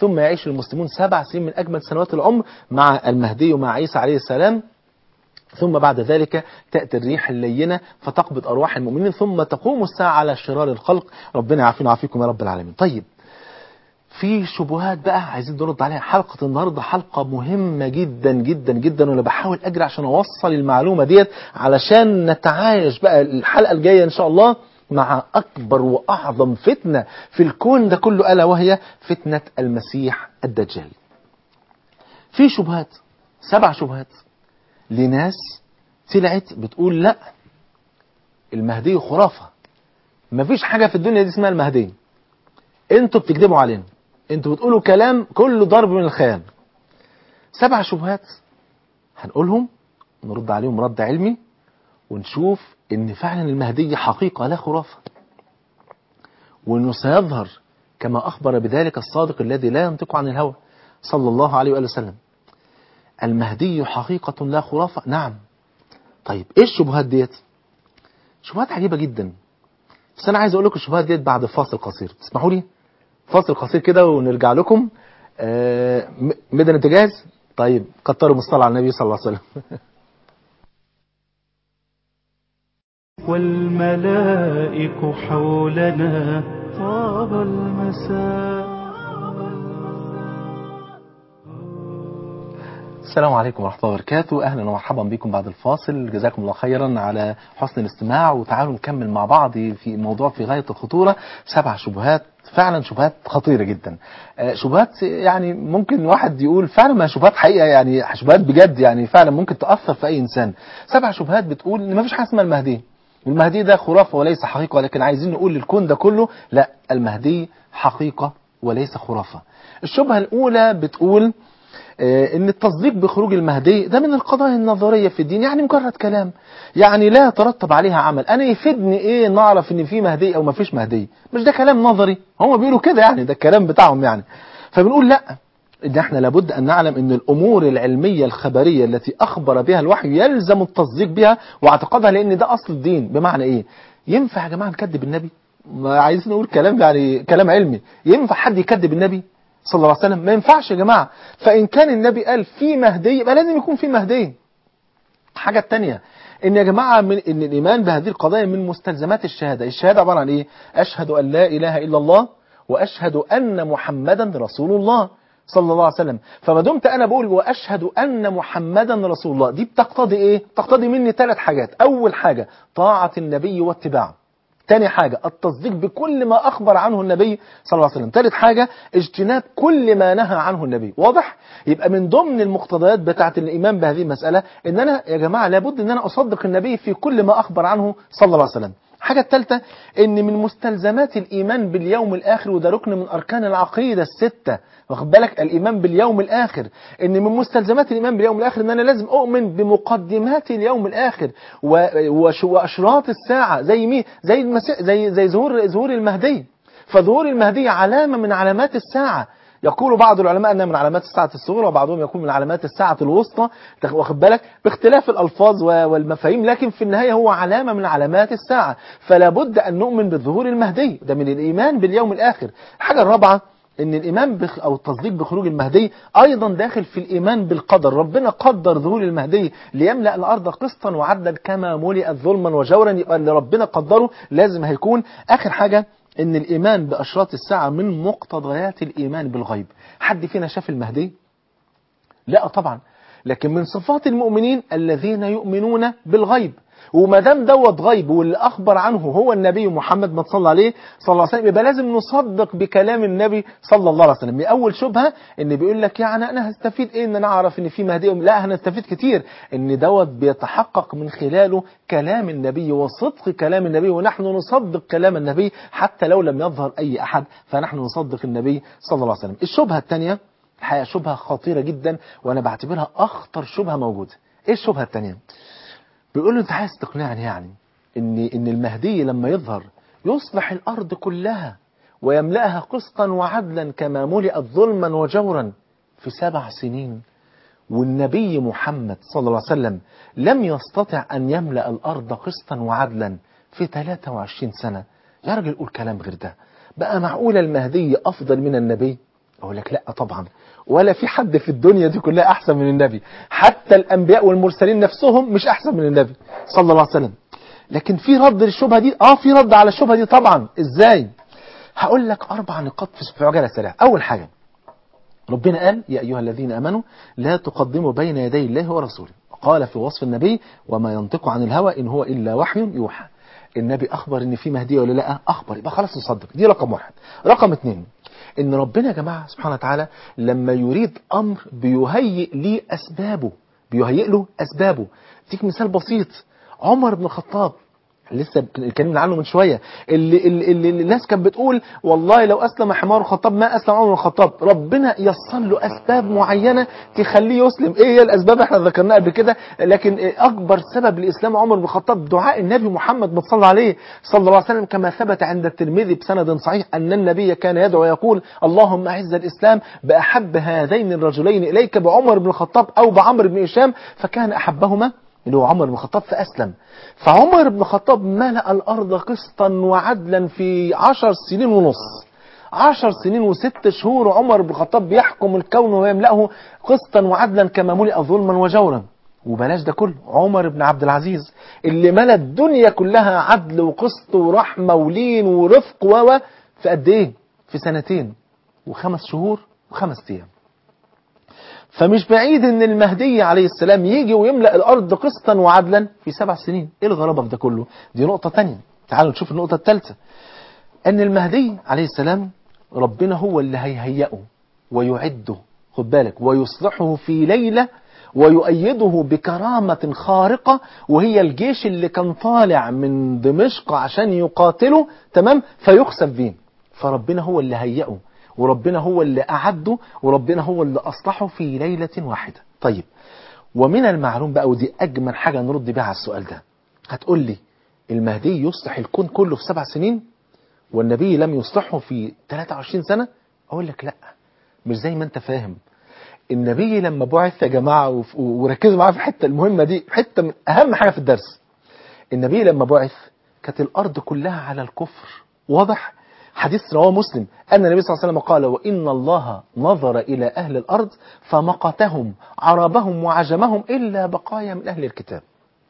ثم يعيش المسلمون سبع سنين من أجمل سنوات العمر مع المهدي ومع عيسى عليه السلام ثم بعد ذلك تأتي الريح اللينة فتقبض أرواح المؤمنين ثم تقوم الساعة على شرار الخلق ربنا يعافينا ويعافيكم يا رب العالمين طيب في شبهات بقى عايزين نرد عليها حلقة النهاردة حلقة مهمة جدا جدا جدا وانا بحاول اجري عشان اوصل المعلومة ديت علشان نتعايش بقى الحلقة الجاية ان شاء الله مع اكبر واعظم فتنة في الكون ده كله الا وهي فتنة المسيح الدجال في شبهات سبع شبهات لناس طلعت بتقول لا المهدي خرافة مفيش حاجة في الدنيا دي اسمها المهدي انتوا بتكذبوا علينا انتوا بتقولوا كلام كله ضرب من الخيال سبع شبهات هنقولهم نرد عليهم رد علمي ونشوف ان فعلا المهدي حقيقة لا خرافة وانه سيظهر كما اخبر بذلك الصادق الذي لا ينطق عن الهوى صلى الله عليه وآله وسلم المهدي حقيقة لا خرافة نعم طيب ايه الشبهات ديت شبهات عجيبة جدا بس انا عايز اقول لكم الشبهات ديت بعد فاصل قصير تسمحوا لي فاصل قصير كده ونرجع لكم آه مدن انت جاهز طيب كتروا مصطلح على النبي صلى الله عليه وسلم والملائك حولنا طاب المساء السلام عليكم ورحمة الله وبركاته أهلا ومرحبا بكم بعد الفاصل جزاكم الله خيرا على حسن الاستماع وتعالوا نكمل مع بعض في موضوع في غاية الخطورة سبع شبهات فعلا شبهات خطيرة جدا شبهات يعني ممكن واحد يقول فعلا ما شبهات حقيقة يعني شبهات بجد يعني فعلا ممكن تأثر في أي إنسان سبع شبهات بتقول إن ما فيش حاجة اسمها المهدي المهدي ده خرافة وليس حقيقة ولكن عايزين نقول للكون ده كله لا المهدي حقيقة وليس خرافة الشبهة الأولى بتقول ان التصديق بخروج المهدي ده من القضايا النظريه في الدين يعني مجرد كلام يعني لا يترتب عليها عمل انا يفيدني ايه نعرف ان في مهدي او ما فيش مهدي مش ده كلام نظري هم بيقولوا كده يعني ده الكلام بتاعهم يعني فبنقول لا ان احنا لابد ان نعلم ان الامور العلميه الخبريه التي اخبر بها الوحي يلزم التصديق بها واعتقادها لان ده اصل الدين بمعنى ايه ينفع يا جماعه نكذب النبي ما عايزين نقول كلام يعني كلام علمي ينفع حد يكذب النبي صلى الله عليه وسلم ما ينفعش يا جماعة فإن كان النبي قال في مهدي يبقى لازم يكون في مهدي حاجة التانية ان يا جماعة من ان الايمان بهذه القضايا من مستلزمات الشهادة الشهادة عبارة عن ايه اشهد ان لا اله الا الله واشهد ان محمدا رسول الله صلى الله عليه وسلم فما دمت انا بقول واشهد ان محمدا رسول الله دي بتقتضي ايه تقتضي مني ثلاث حاجات اول حاجة طاعة النبي واتباعه تاني حاجة التصديق بكل ما أخبر عنه النبي صلى الله عليه وسلم تالت حاجة اجتناب كل ما نهى عنه النبي واضح؟ يبقى من ضمن المقتضيات بتاعة الإيمان بهذه المسألة إن أنا يا جماعة لابد إن أنا أصدق النبي في كل ما أخبر عنه صلى الله عليه وسلم الحاجة الثالثة إن من مستلزمات الإيمان باليوم الآخر وده ركن من أركان العقيدة الستة واخد بالك الإيمان باليوم الآخر إن من مستلزمات الإيمان باليوم الآخر إن أنا لازم أؤمن بمقدمات اليوم الآخر وأشراط الساعة زي مين زي المسيح زي زي ظهور ظهور المهدي فظهور المهدي علامة من علامات الساعة يقول بعض العلماء انها من علامات الساعة الصغرى وبعضهم يقول من علامات الساعة الوسطى واخد بالك باختلاف الألفاظ والمفاهيم لكن في النهاية هو علامة من علامات الساعة فلا بد أن نؤمن بظهور المهدي ده من الإيمان باليوم الآخر الحاجة الرابعة ان الايمان بخ او التصديق بخروج المهدي ايضا داخل في الايمان بالقدر ربنا قدر ظهور المهدي ليملا الارض قسطا وعدلا كما ملئت ظلما وجورا يبقى اللي ربنا قدره لازم هيكون اخر حاجه ان الايمان باشراط الساعه من مقتضيات الايمان بالغيب حد فينا شاف المهدي لا طبعا لكن من صفات المؤمنين الذين يؤمنون بالغيب وما دام دوت غيب واللي اخبر عنه هو النبي محمد ما صلى عليه صلى الله عليه وسلم يبقى لازم نصدق بكلام النبي صلى الله عليه وسلم اول شبهه ان بيقول لك يعني انا هستفيد ايه ان انا اعرف ان في مهدي لا هنستفيد كتير ان دوت بيتحقق من خلاله كلام النبي وصدق كلام النبي ونحن نصدق كلام النبي حتى لو لم يظهر اي احد فنحن نصدق النبي صلى الله عليه وسلم الشبهه الثانيه الحقيقه شبهه خطيره جدا وانا بعتبرها اخطر شبهه موجوده ايه الشبهه الثانيه بيقول له انت عايز تقنعني يعني ان ان المهدي لما يظهر يصلح الارض كلها ويملأها قسطا وعدلا كما ملئت ظلما وجورا في سبع سنين والنبي محمد صلى الله عليه وسلم لم يستطع أن يملأ الأرض قسطا وعدلا في 23 سنة يا راجل قول كلام غير ده بقى معقول المهدي أفضل من النبي اقول لك لا طبعا ولا في حد في الدنيا دي كلها احسن من النبي حتى الانبياء والمرسلين نفسهم مش احسن من النبي صلى الله عليه وسلم لكن في رد للشبهه دي اه في رد على الشبهه دي طبعا ازاي هقول لك اربع نقاط في عجاله سريعه اول حاجه ربنا قال يا ايها الذين امنوا لا تقدموا بين يدي الله ورسوله قال في وصف النبي وما ينطق عن الهوى ان هو الا وحي يوحى النبي اخبر ان في مهدي ولا لا اخبر يبقى خلاص نصدق دي رقم واحد رقم اثنين ان ربنا يا جماعه سبحانه وتعالى لما يريد امر بيهيئ ليه اسبابه بيهيئ له اسبابه اديك مثال بسيط عمر بن الخطاب لسه اتكلمنا عنه من شويه اللي, اللي, اللي الناس كانت بتقول والله لو اسلم حمار الخطاب ما اسلم عمر بن الخطاب ربنا يسر له اسباب معينه تخليه يسلم ايه هي الاسباب احنا ذكرناها قبل كده لكن اكبر سبب لاسلام عمر بن الخطاب دعاء النبي محمد صلى عليه صلى الله عليه وسلم كما ثبت عند الترمذي بسند صحيح ان النبي كان يدعو يقول اللهم اعز الاسلام باحب هذين الرجلين اليك بعمر بن الخطاب او بعمر بن هشام فكان احبهما اللي هو عمر بن الخطاب فأسلم فعمر بن الخطاب ملأ الأرض قسطا وعدلا في عشر سنين ونص عشر سنين وست شهور عمر بن الخطاب بيحكم الكون ويملأه قسطا وعدلا كما ملئ ظلما وجورا وبلاش ده كله عمر بن عبد العزيز اللي ملأ الدنيا كلها عدل وقسط ورحمة ولين ورفق و في قد ايه في سنتين وخمس شهور وخمس ايام فمش بعيد ان المهدي عليه السلام يجي ويملأ الارض قسطا وعدلا في سبع سنين ايه الغرابة في ده كله دي نقطة تانية تعالوا نشوف النقطة الثالثة ان المهدي عليه السلام ربنا هو اللي هيهيئه ويعده خد بالك ويصلحه في ليلة ويؤيده بكرامة خارقة وهي الجيش اللي كان طالع من دمشق عشان يقاتله تمام فيخسف بيه فربنا هو اللي هيئه وربنا هو اللي أعده وربنا هو اللي أصلحه في ليلة واحدة طيب ومن المعلوم بقى ودي أجمل حاجة نرد بيها على السؤال ده هتقول لي المهدي يصلح الكون كله في سبع سنين والنبي لم يصلحه في 23 سنة أقول لك لا مش زي ما أنت فاهم النبي لما بعث يا جماعة وركزوا معايا في الحتة المهمة دي حتة من أهم حاجة في الدرس النبي لما بعث كانت الأرض كلها على الكفر واضح حديث رواه مسلم أن النبي صلى الله عليه وسلم قال وإن الله نظر إلى أهل الأرض فمقتهم عربهم وعجمهم إلا بقايا من أهل الكتاب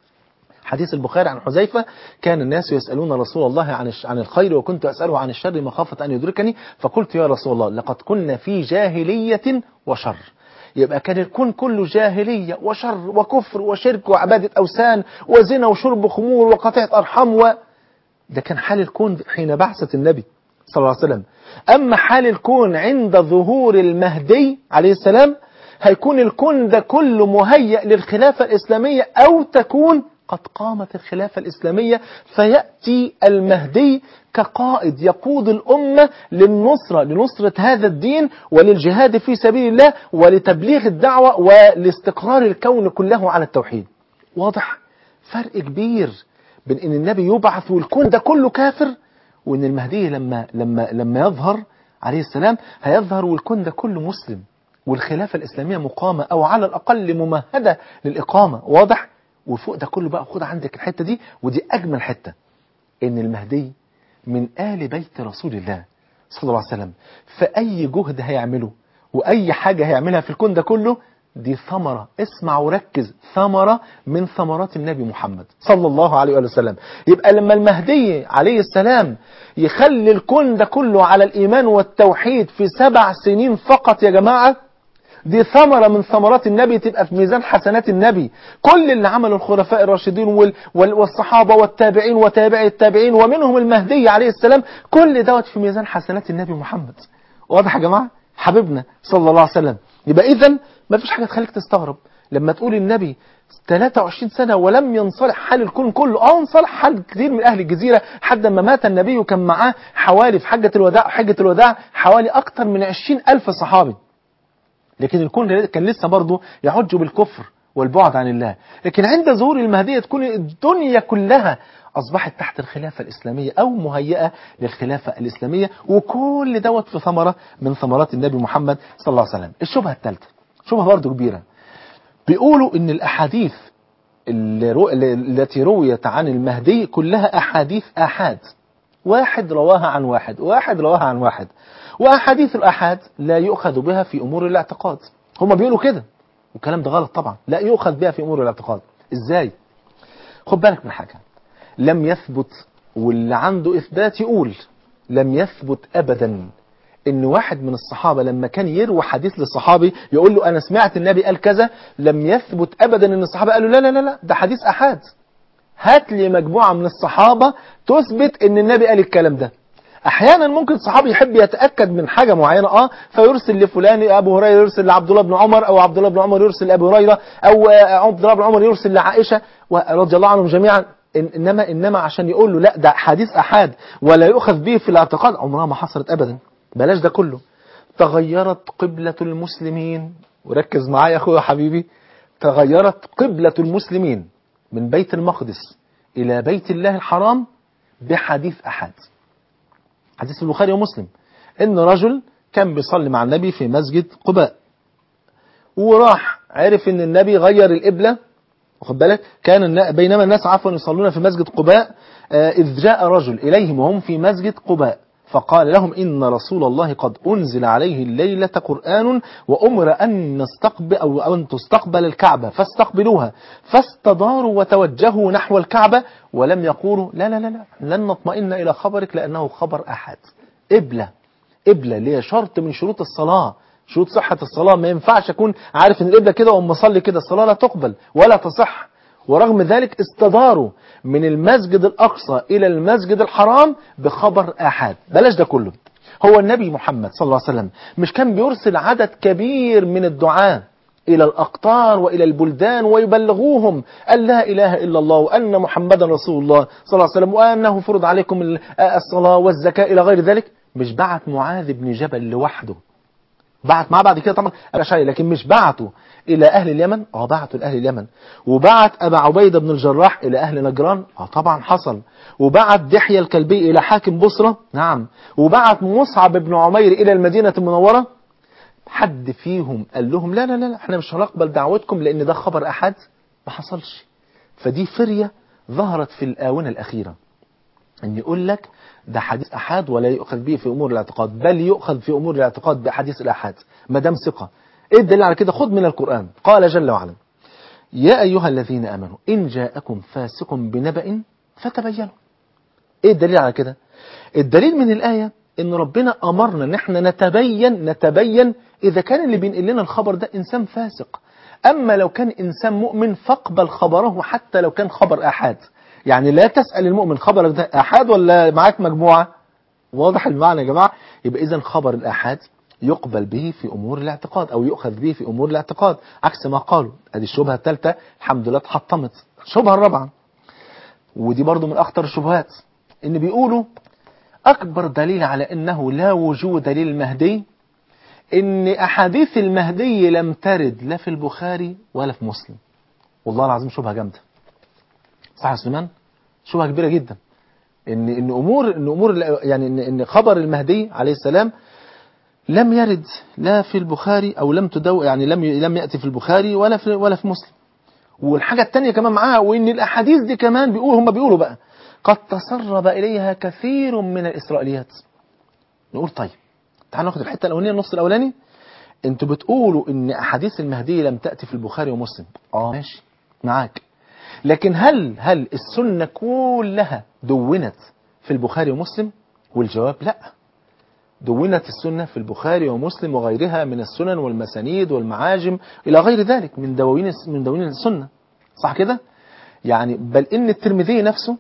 حديث البخاري عن حذيفة كان الناس يسألون رسول الله عن عن الخير وكنت أسأله عن الشر مخافة أن يدركني فقلت يا رسول الله لقد كنا في جاهلية وشر يبقى كان الكون كله جاهلية وشر وكفر وشرك وعبادة أوثان وزنا وشرب خمور وقطيعة أرحام و... ده كان حال الكون حين بعثة النبي صلى الله عليه وسلم أما حال الكون عند ظهور المهدي عليه السلام هيكون الكون ده كله مهيأ للخلافة الإسلامية أو تكون قد قامت الخلافة الإسلامية فيأتي المهدي كقائد يقود الأمة للنصرة لنصرة هذا الدين وللجهاد في سبيل الله ولتبليغ الدعوة ولاستقرار الكون كله على التوحيد واضح فرق كبير بين ان النبي يبعث والكون ده كله كافر وان المهدي لما لما لما يظهر عليه السلام هيظهر والكون ده كله مسلم والخلافة الإسلامية مقامة أو على الأقل ممهدة للإقامة واضح وفوق ده كله بقى خد عندك الحتة دي ودي أجمل حتة إن المهدي من آل بيت رسول الله صلى الله عليه وسلم فأي جهد هيعمله وأي حاجة هيعملها في الكون ده كله دي ثمرة اسمع وركز ثمرة من ثمرات النبي محمد صلى الله عليه وآله وسلم يبقى لما المهدي عليه السلام يخلي الكون ده كله على الإيمان والتوحيد في سبع سنين فقط يا جماعة دي ثمرة من ثمرات النبي تبقى في ميزان حسنات النبي كل اللي عمله الخلفاء الراشدين وال وال والصحابة والتابعين وتابعي التابعين ومنهم المهدي عليه السلام كل دوت في ميزان حسنات النبي محمد واضح يا جماعة حبيبنا صلى الله عليه وسلم يبقى إذا ما فيش حاجة تخليك تستغرب لما تقول النبي 23 سنة ولم ينصلح حال الكون كله اه انصلح حال كثير من أهل الجزيرة حتى ما مات النبي وكان معاه حوالي في حجة الوداع حجة الوداع حوالي أكثر من 20 ألف صحابي لكن الكون كان لسه برضه يحج بالكفر والبعد عن الله لكن عند ظهور المهدية تكون الدنيا كلها أصبحت تحت الخلافة الإسلامية أو مهيئة للخلافة الإسلامية وكل دوت في ثمرة من ثمرات النبي محمد صلى الله عليه وسلم الشبهة الثالثة شبهة برضه كبيرة بيقولوا إن الأحاديث اللي رو... التي رويت عن المهدي كلها أحاديث آحاد واحد رواها عن واحد واحد رواها عن واحد وأحاديث الآحاد لا يؤخذ بها في أمور الاعتقاد هم بيقولوا كده والكلام ده غلط طبعا لا يؤخذ بها في أمور الاعتقاد إزاي خد بالك من حاجة لم يثبت واللي عنده إثبات يقول لم يثبت أبدا ان واحد من الصحابة لما كان يروي حديث للصحابي يقول له انا سمعت النبي قال كذا لم يثبت ابدا ان الصحابة قالوا لا لا لا لا ده حديث احاد هات لي مجموعة من الصحابة تثبت ان النبي قال الكلام ده احيانا ممكن صحابي يحب يتاكد من حاجه معينه اه فيرسل لفلان ابو هريره يرسل لعبد الله بن عمر او عبد الله بن عمر يرسل لابي هريره او عبد الله بن عمر يرسل لعائشه رضي الله عنهم جميعا انما انما عشان يقول له لا ده حديث احاد ولا يؤخذ به في الاعتقاد عمرها ما حصلت ابدا بلاش ده كله تغيرت قبلة المسلمين وركز معايا يا اخويا حبيبي تغيرت قبلة المسلمين من بيت المقدس إلى بيت الله الحرام بحديث أحد حديث في البخاري ومسلم إن رجل كان بيصلي مع النبي في مسجد قباء وراح عرف إن النبي غير القبلة واخد بالك كان بينما الناس عفوا يصلون في مسجد قباء إذ جاء رجل إليهم وهم في مسجد قباء فقال لهم إن رسول الله قد أنزل عليه الليلة قرآن وأمر أن نستقبل أو أن تستقبل الكعبة فاستقبلوها فاستداروا وتوجهوا نحو الكعبة ولم يقولوا لا لا لا لا لن نطمئن إلى خبرك لأنه خبر أحد قبلة قبلة اللي هي شرط من شروط الصلاة شروط صحة الصلاة ما ينفعش أكون عارف إن القبلة كده وأما أصلي كده الصلاة لا تقبل ولا تصح ورغم ذلك استداروا من المسجد الأقصى إلى المسجد الحرام بخبر آحاد بلاش ده كله هو النبي محمد صلى الله عليه وسلم مش كان بيرسل عدد كبير من الدعاة إلى الأقطار وإلى البلدان ويبلغوهم أن لا إله إلا الله وأن محمدا رسول الله صلى الله عليه وسلم وأنه فرض عليكم الصلاة والزكاة إلى غير ذلك مش بعت معاذ بن جبل لوحده بعت معاه بعد كده طبعا أبا لكن مش بعته إلى أهل اليمن اه بعته لأهل اليمن وبعت أبا عبيدة بن الجراح إلى أهل نجران اه طبعا حصل وبعت دحية الكلبي إلى حاكم بصرة نعم وبعت مصعب بن عمير إلى المدينة المنورة حد فيهم قال لهم لا لا لا احنا مش هنقبل دعوتكم لأن ده خبر أحد ما حصلش فدي فرية ظهرت في الآونة الأخيرة أن يقول لك ده حديث أحاد ولا يؤخذ به في أمور الاعتقاد بل يؤخذ في أمور الاعتقاد بحديث الأحاد ما دام ثقة ايه الدليل على كده خذ من القرآن قال جل وعلا يا أيها الذين آمنوا إن جاءكم فاسق بنبأ فتبينوا ايه الدليل على كده الدليل من الآية ان ربنا أمرنا ان احنا نتبين نتبين إذا كان اللي بينقل لنا الخبر ده إنسان فاسق أما لو كان إنسان مؤمن فاقبل خبره حتى لو كان خبر أحاد يعني لا تسأل المؤمن خبرك ده أحاد ولا معاك مجموعة واضح المعنى يا جماعة يبقى إذا خبر الأحاد يقبل به في أمور الاعتقاد أو يؤخذ به في أمور الاعتقاد عكس ما قالوا ادي الشبهة الثالثة الحمد لله اتحطمت الشبهة الرابعة ودي برضو من أخطر الشبهات إن بيقولوا أكبر دليل على أنه لا وجود للمهدي إن أحاديث المهدي لم ترد لا في البخاري ولا في مسلم والله العظيم شبهة جامدة صح يا سليمان شبهة كبيرة جدا إن إن أمور إن أمور يعني إن, إن خبر المهدي عليه السلام لم يرد لا في البخاري او لم تدو يعني لم لم ياتي في البخاري ولا في ولا في مسلم والحاجه الثانيه كمان معاها وان الاحاديث دي كمان بيقولوا هم بيقولوا بقى قد تسرب اليها كثير من الاسرائيليات نقول طيب تعالوا ناخد الحته الاولانيه النص الاولاني انتوا بتقولوا ان احاديث المهدي لم تاتي في البخاري ومسلم اه ماشي معاك لكن هل هل السنه كلها دونت في البخاري ومسلم والجواب لا دونت السنة في البخاري ومسلم وغيرها من السنن والمسانيد والمعاجم إلى غير ذلك من دواوين من دواوين السنة صح كده؟ يعني بل إن الترمذي نفسه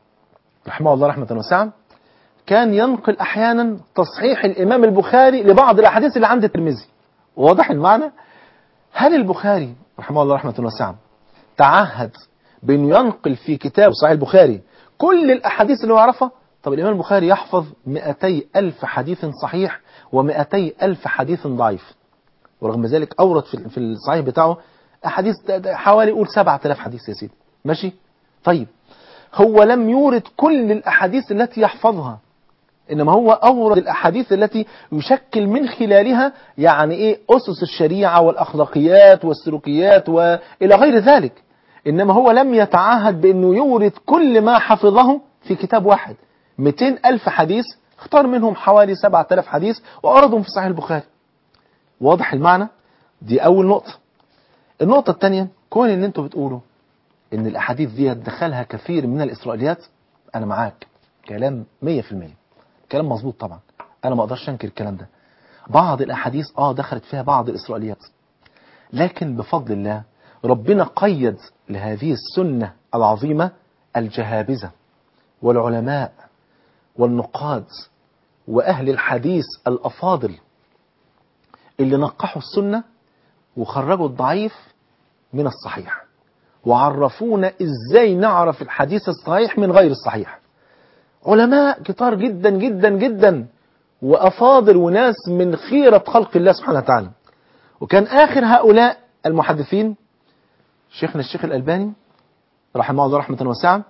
رحمه الله رحمة واسعة كان ينقل أحيانا تصحيح الإمام البخاري لبعض الأحاديث اللي عند الترمذي واضح المعنى؟ هل البخاري رحمه الله رحمة واسعة تعهد بأنه ينقل في كتاب صحيح البخاري كل الأحاديث اللي هو يعرفها طب الإمام البخاري يحفظ 200 ألف حديث صحيح و200 ألف حديث ضعيف ورغم ذلك أورد في الصحيح بتاعه أحاديث حوالي قول 7000 حديث يا سيدي ماشي طيب هو لم يورد كل الأحاديث التي يحفظها إنما هو أورد الأحاديث التي يشكل من خلالها يعني إيه أسس الشريعة والأخلاقيات والسلوكيات وإلى غير ذلك إنما هو لم يتعهد بأنه يورد كل ما حفظه في كتاب واحد 200 ألف حديث اختار منهم حوالي 7000 حديث وأوردهم في صحيح البخاري واضح المعنى دي أول نقطة النقطة الثانية كون ان انتوا بتقولوا ان الاحاديث دي دخلها كثير من الاسرائيليات انا معاك كلام 100% كلام مظبوط طبعا انا ما اقدرش انكر الكلام ده بعض الاحاديث اه دخلت فيها بعض الاسرائيليات لكن بفضل الله ربنا قيد لهذه السنة العظيمة الجهابذة والعلماء والنقاد وأهل الحديث الأفاضل اللي نقحوا السنة وخرجوا الضعيف من الصحيح وعرفونا ازاي نعرف الحديث الصحيح من غير الصحيح علماء كتار جدا جدا جدا وأفاضل وناس من خيرة خلق الله سبحانه وتعالى وكان آخر هؤلاء المحدثين شيخنا الشيخ الألباني رحمه الله رحمة واسعة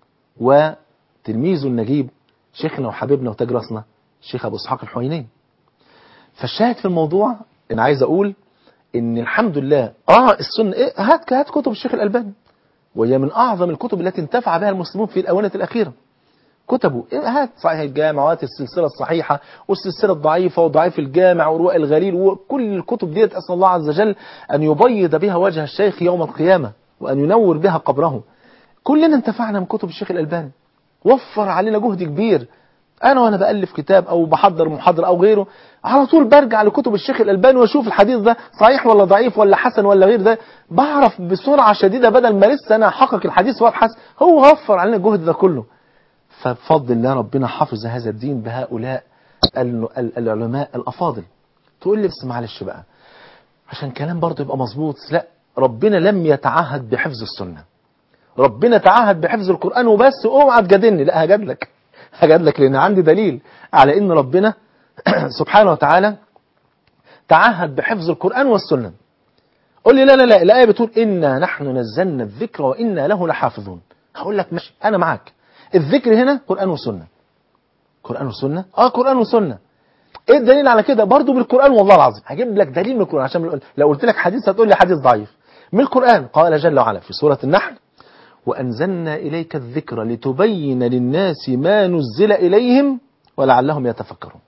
وتلميذه النجيب شيخنا وحبيبنا وتاج راسنا الشيخ أبو إسحاق الحويني فالشاهد في الموضوع إن عايز أقول إن الحمد لله آه السنة إيه هات هات كتب الشيخ الألباني وهي من أعظم الكتب التي انتفع بها المسلمون في الآونة الأخيرة كتبه إيه هات صحيح الجامع وهات السلسلة الصحيحة والسلسلة الضعيفة وضعيف الجامع ورواء الغليل وكل الكتب ديت أسأل الله عز وجل أن يبيض بها وجه الشيخ يوم القيامة وأن ينور بها قبره كلنا انتفعنا من كتب الشيخ الألباني وفر علينا جهد كبير أنا وأنا بألف كتاب أو بحضر محاضرة أو غيره على طول برجع لكتب الشيخ الألباني وأشوف الحديث ده صحيح ولا ضعيف ولا حسن ولا غير ده بعرف بسرعة شديدة بدل ما لسه أنا أحقق الحديث وأبحث هو وفر علينا الجهد ده كله فبفضل الله ربنا حفظ هذا الدين بهؤلاء العلماء الأفاضل تقول لي بس معلش بقى عشان كلام برضه يبقى مظبوط لا ربنا لم يتعهد بحفظ السنة ربنا تعهد بحفظ القرآن وبس اوعى تجادلني لا هجاد لك هجاد لك لأن عندي دليل على إن ربنا سبحانه وتعالى تعهد بحفظ القرآن والسنة قول لي لا لا لا الآية بتقول إنا نحن نزلنا الذكر وإنا له لحافظون هقول لك ماشي أنا معاك الذكر هنا قرآن وسنة قرآن وسنة اه قرآن وسنة ايه الدليل على كده برضو بالقرآن والله العظيم هجيب لك دليل من القرآن عشان لو قلت لك حديث هتقول لي حديث ضعيف من القرآن قال جل وعلا في سورة النحل وأنزلنا إليك الذكر لتبين للناس ما نزل إليهم ولعلهم يتفكرون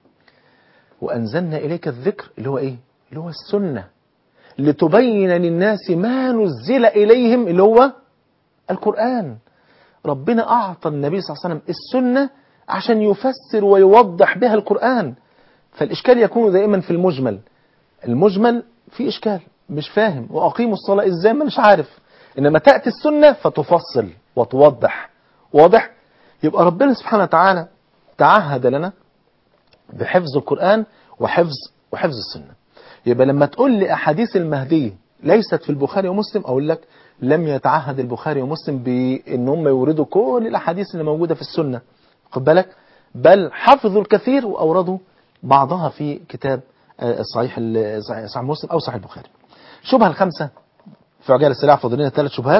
وأنزلنا إليك الذكر اللي هو إيه اللي هو السنة لتبين للناس ما نزل إليهم اللي هو القرآن ربنا أعطى النبي صلى الله عليه وسلم السنة عشان يفسر ويوضح بها القرآن فالإشكال يكون دائما في المجمل المجمل في إشكال مش فاهم وأقيموا الصلاة إزاي ما مش عارف إنما تأتي السنة فتفصل وتوضح واضح يبقى ربنا سبحانه وتعالى تعهد لنا بحفظ القرآن وحفظ وحفظ السنة يبقى لما تقول لي أحاديث المهدي ليست في البخاري ومسلم أقول لك لم يتعهد البخاري ومسلم بأن هم يوردوا كل الأحاديث اللي موجودة في السنة خد بالك بل حفظوا الكثير وأوردوا بعضها في كتاب الصحيح صحيح مسلم أو صحيح البخاري شبهة الخمسة في عجال السلاح فاضلين ثلاث شبهات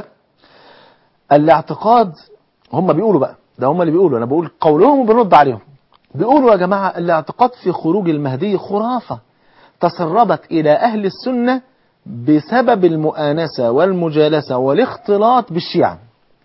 الاعتقاد هم بيقولوا بقى ده هم اللي بيقولوا أنا بقول قولهم وبنرد عليهم بيقولوا يا جماعة الاعتقاد في خروج المهدي خرافة تسربت إلى أهل السنة بسبب المؤانسة والمجالسة والاختلاط بالشيعة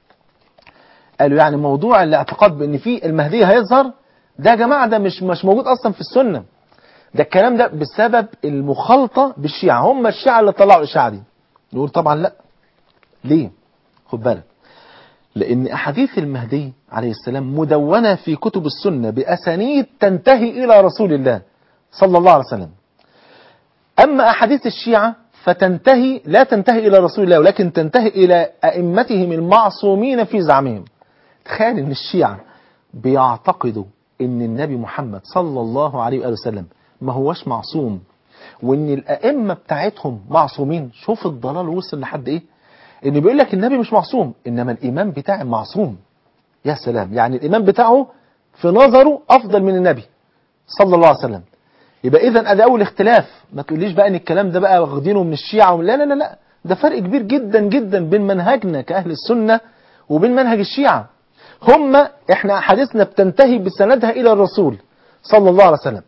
قالوا يعني موضوع الاعتقاد بأن في المهدي هيظهر ده يا جماعة ده مش مش موجود أصلا في السنة ده الكلام ده بسبب المخالطة بالشيعة هم الشيعة اللي طلعوا الإشاعة دي نقول طبعا لا ليه خد بالك لأن أحاديث المهدي عليه السلام مدونة في كتب السنة بأسانيد تنتهي إلى رسول الله صلى الله عليه وسلم أما أحاديث الشيعة فتنتهي لا تنتهي إلى رسول الله ولكن تنتهي إلى أئمتهم المعصومين في زعمهم تخيل أن الشيعة بيعتقدوا أن النبي محمد صلى الله عليه وآله وسلم ما هوش معصوم وأن الأئمة بتاعتهم معصومين شوف الضلال وصل لحد إيه ان بيقول لك النبي مش معصوم انما الامام بتاعي معصوم يا سلام يعني الامام بتاعه في نظره افضل من النبي صلى الله عليه وسلم يبقى اذا ادي اول اختلاف ما تقوليش بقى ان الكلام ده بقى واخدينه من الشيعة لا لا لا لا ده فرق كبير جدا جدا بين منهجنا كاهل السنة وبين منهج الشيعة هم احنا احاديثنا بتنتهي بسندها الى الرسول صلى الله عليه وسلم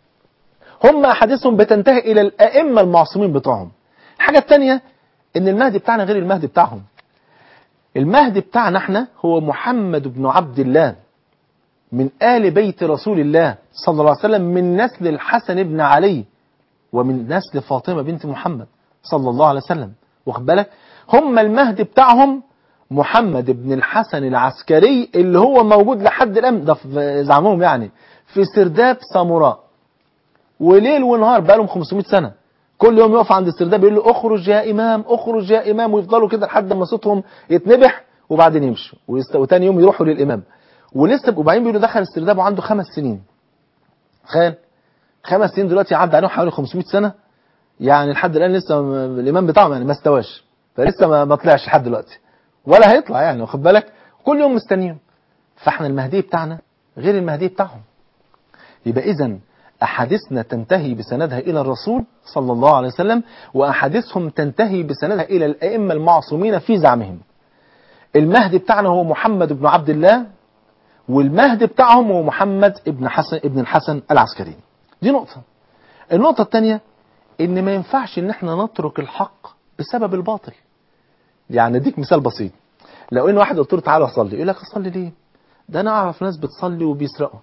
هم احاديثهم بتنتهي الى الائمة المعصومين بتوعهم الحاجة الثانية ان المهدي بتاعنا غير المهدي بتاعهم المهدي بتاعنا احنا هو محمد بن عبد الله من آل بيت رسول الله صلى الله عليه وسلم من نسل الحسن بن علي ومن نسل فاطمة بنت محمد صلى الله عليه وسلم واخد بالك هم المهدي بتاعهم محمد بن الحسن العسكري اللي هو موجود لحد الآن ده في زعمهم يعني في سرداب ساموراء وليل ونهار بقالهم 500 سنة كل يوم يقف عند السرداب يقول له اخرج يا إمام اخرج يا إمام ويفضلوا كده لحد ما صوتهم يتنبح وبعدين يمشوا ويست... وتاني يوم يروحوا للإمام ولسه وبعدين بيقولوا دخل السرداب وعنده خمس سنين تخيل خمس سنين دلوقتي عدى عليهم حوالي 500 سنة يعني لحد الآن لسه م- الإمام بتاعهم يعني ما استواش فلسه ما, ما طلعش لحد دلوقتي ولا هيطلع يعني واخد بالك كل يوم مستنيهم فاحنا المهدي بتاعنا غير المهدي بتاعهم يبقى إذا أحاديثنا تنتهي بسندها إلى الرسول صلى الله عليه وسلم وأحاديثهم تنتهي بسندها إلى الأئمة المعصومين في زعمهم المهدي بتاعنا هو محمد بن عبد الله والمهدي بتاعهم هو محمد ابن حسن ابن الحسن العسكري دي نقطة النقطة الثانية ان ما ينفعش ان احنا نترك الحق بسبب الباطل يعني اديك مثال بسيط لو ان واحد قلت له تعالى صلي يقول لك اصلي ليه ده انا اعرف ناس بتصلي وبيسرقوا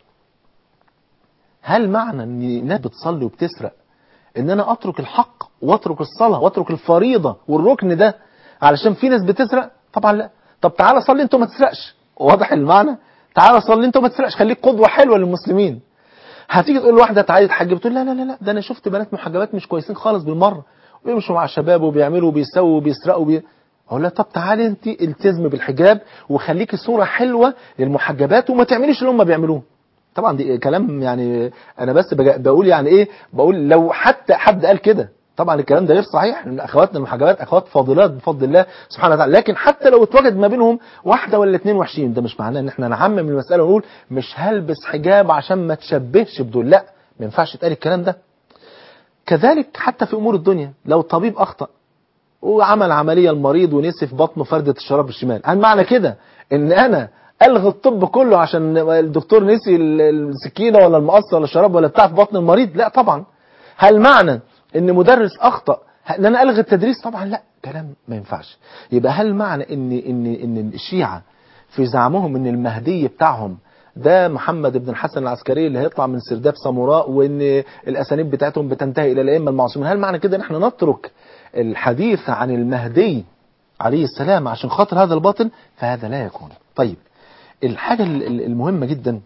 هل معنى ان ناس بتصلي وبتسرق ان انا اترك الحق واترك الصلاة واترك الفريضة والركن ده علشان في ناس بتسرق طبعا لا طب تعالى صلي انت وما تسرقش واضح المعنى تعالى صلي انت وما تسرقش خليك قدوة حلوة للمسلمين هتيجي تقول لواحدة تعالي تحجب بتقول لا لا لا لا ده انا شفت بنات محجبات مش كويسين خالص بالمرة ويمشوا مع الشباب وبيعملوا وبيسووا وبيسرقوا وبي... اقول لها طب تعالي انت التزمي بالحجاب وخليكي صورة حلوة للمحجبات وما تعمليش اللي هم بيعملوه طبعا دي كلام يعني انا بس بج- بقول يعني ايه بقول لو حتى حد قال كده طبعا الكلام ده غير صحيح لان اخواتنا المحجبات اخوات فاضلات بفضل الله سبحانه وتعالى لكن حتى لو اتوجد ما بينهم واحده ولا اتنين وحشين ده مش معناه ان احنا نعمم المساله ونقول مش هلبس حجاب عشان ما تشبهش بدول لا ما ينفعش يتقال الكلام ده كذلك حتى في امور الدنيا لو طبيب اخطا وعمل عمليه المريض ونسي في بطنه فرده الشراب الشمال هل معنى كده ان انا الغي الطب كله عشان الدكتور نسي ال- السكينه ولا المقص ولا الشراب ولا بتاع في بطن المريض لا طبعا هل معنى ان مدرس اخطا ان انا الغي التدريس طبعا لا كلام ما ينفعش يبقى هل معنى ان ان ان الشيعه في زعمهم ان المهدي بتاعهم ده محمد بن الحسن العسكري اللي هيطلع من سرداب ساموراء وان الاسانيد بتاعتهم بتنتهي الى الائمه المعصومين هل معنى كده ان احنا نترك الحديث عن المهدي عليه السلام عشان خاطر هذا الباطل فهذا لا يكون طيب الحاجة ال- ال- المهمة جدا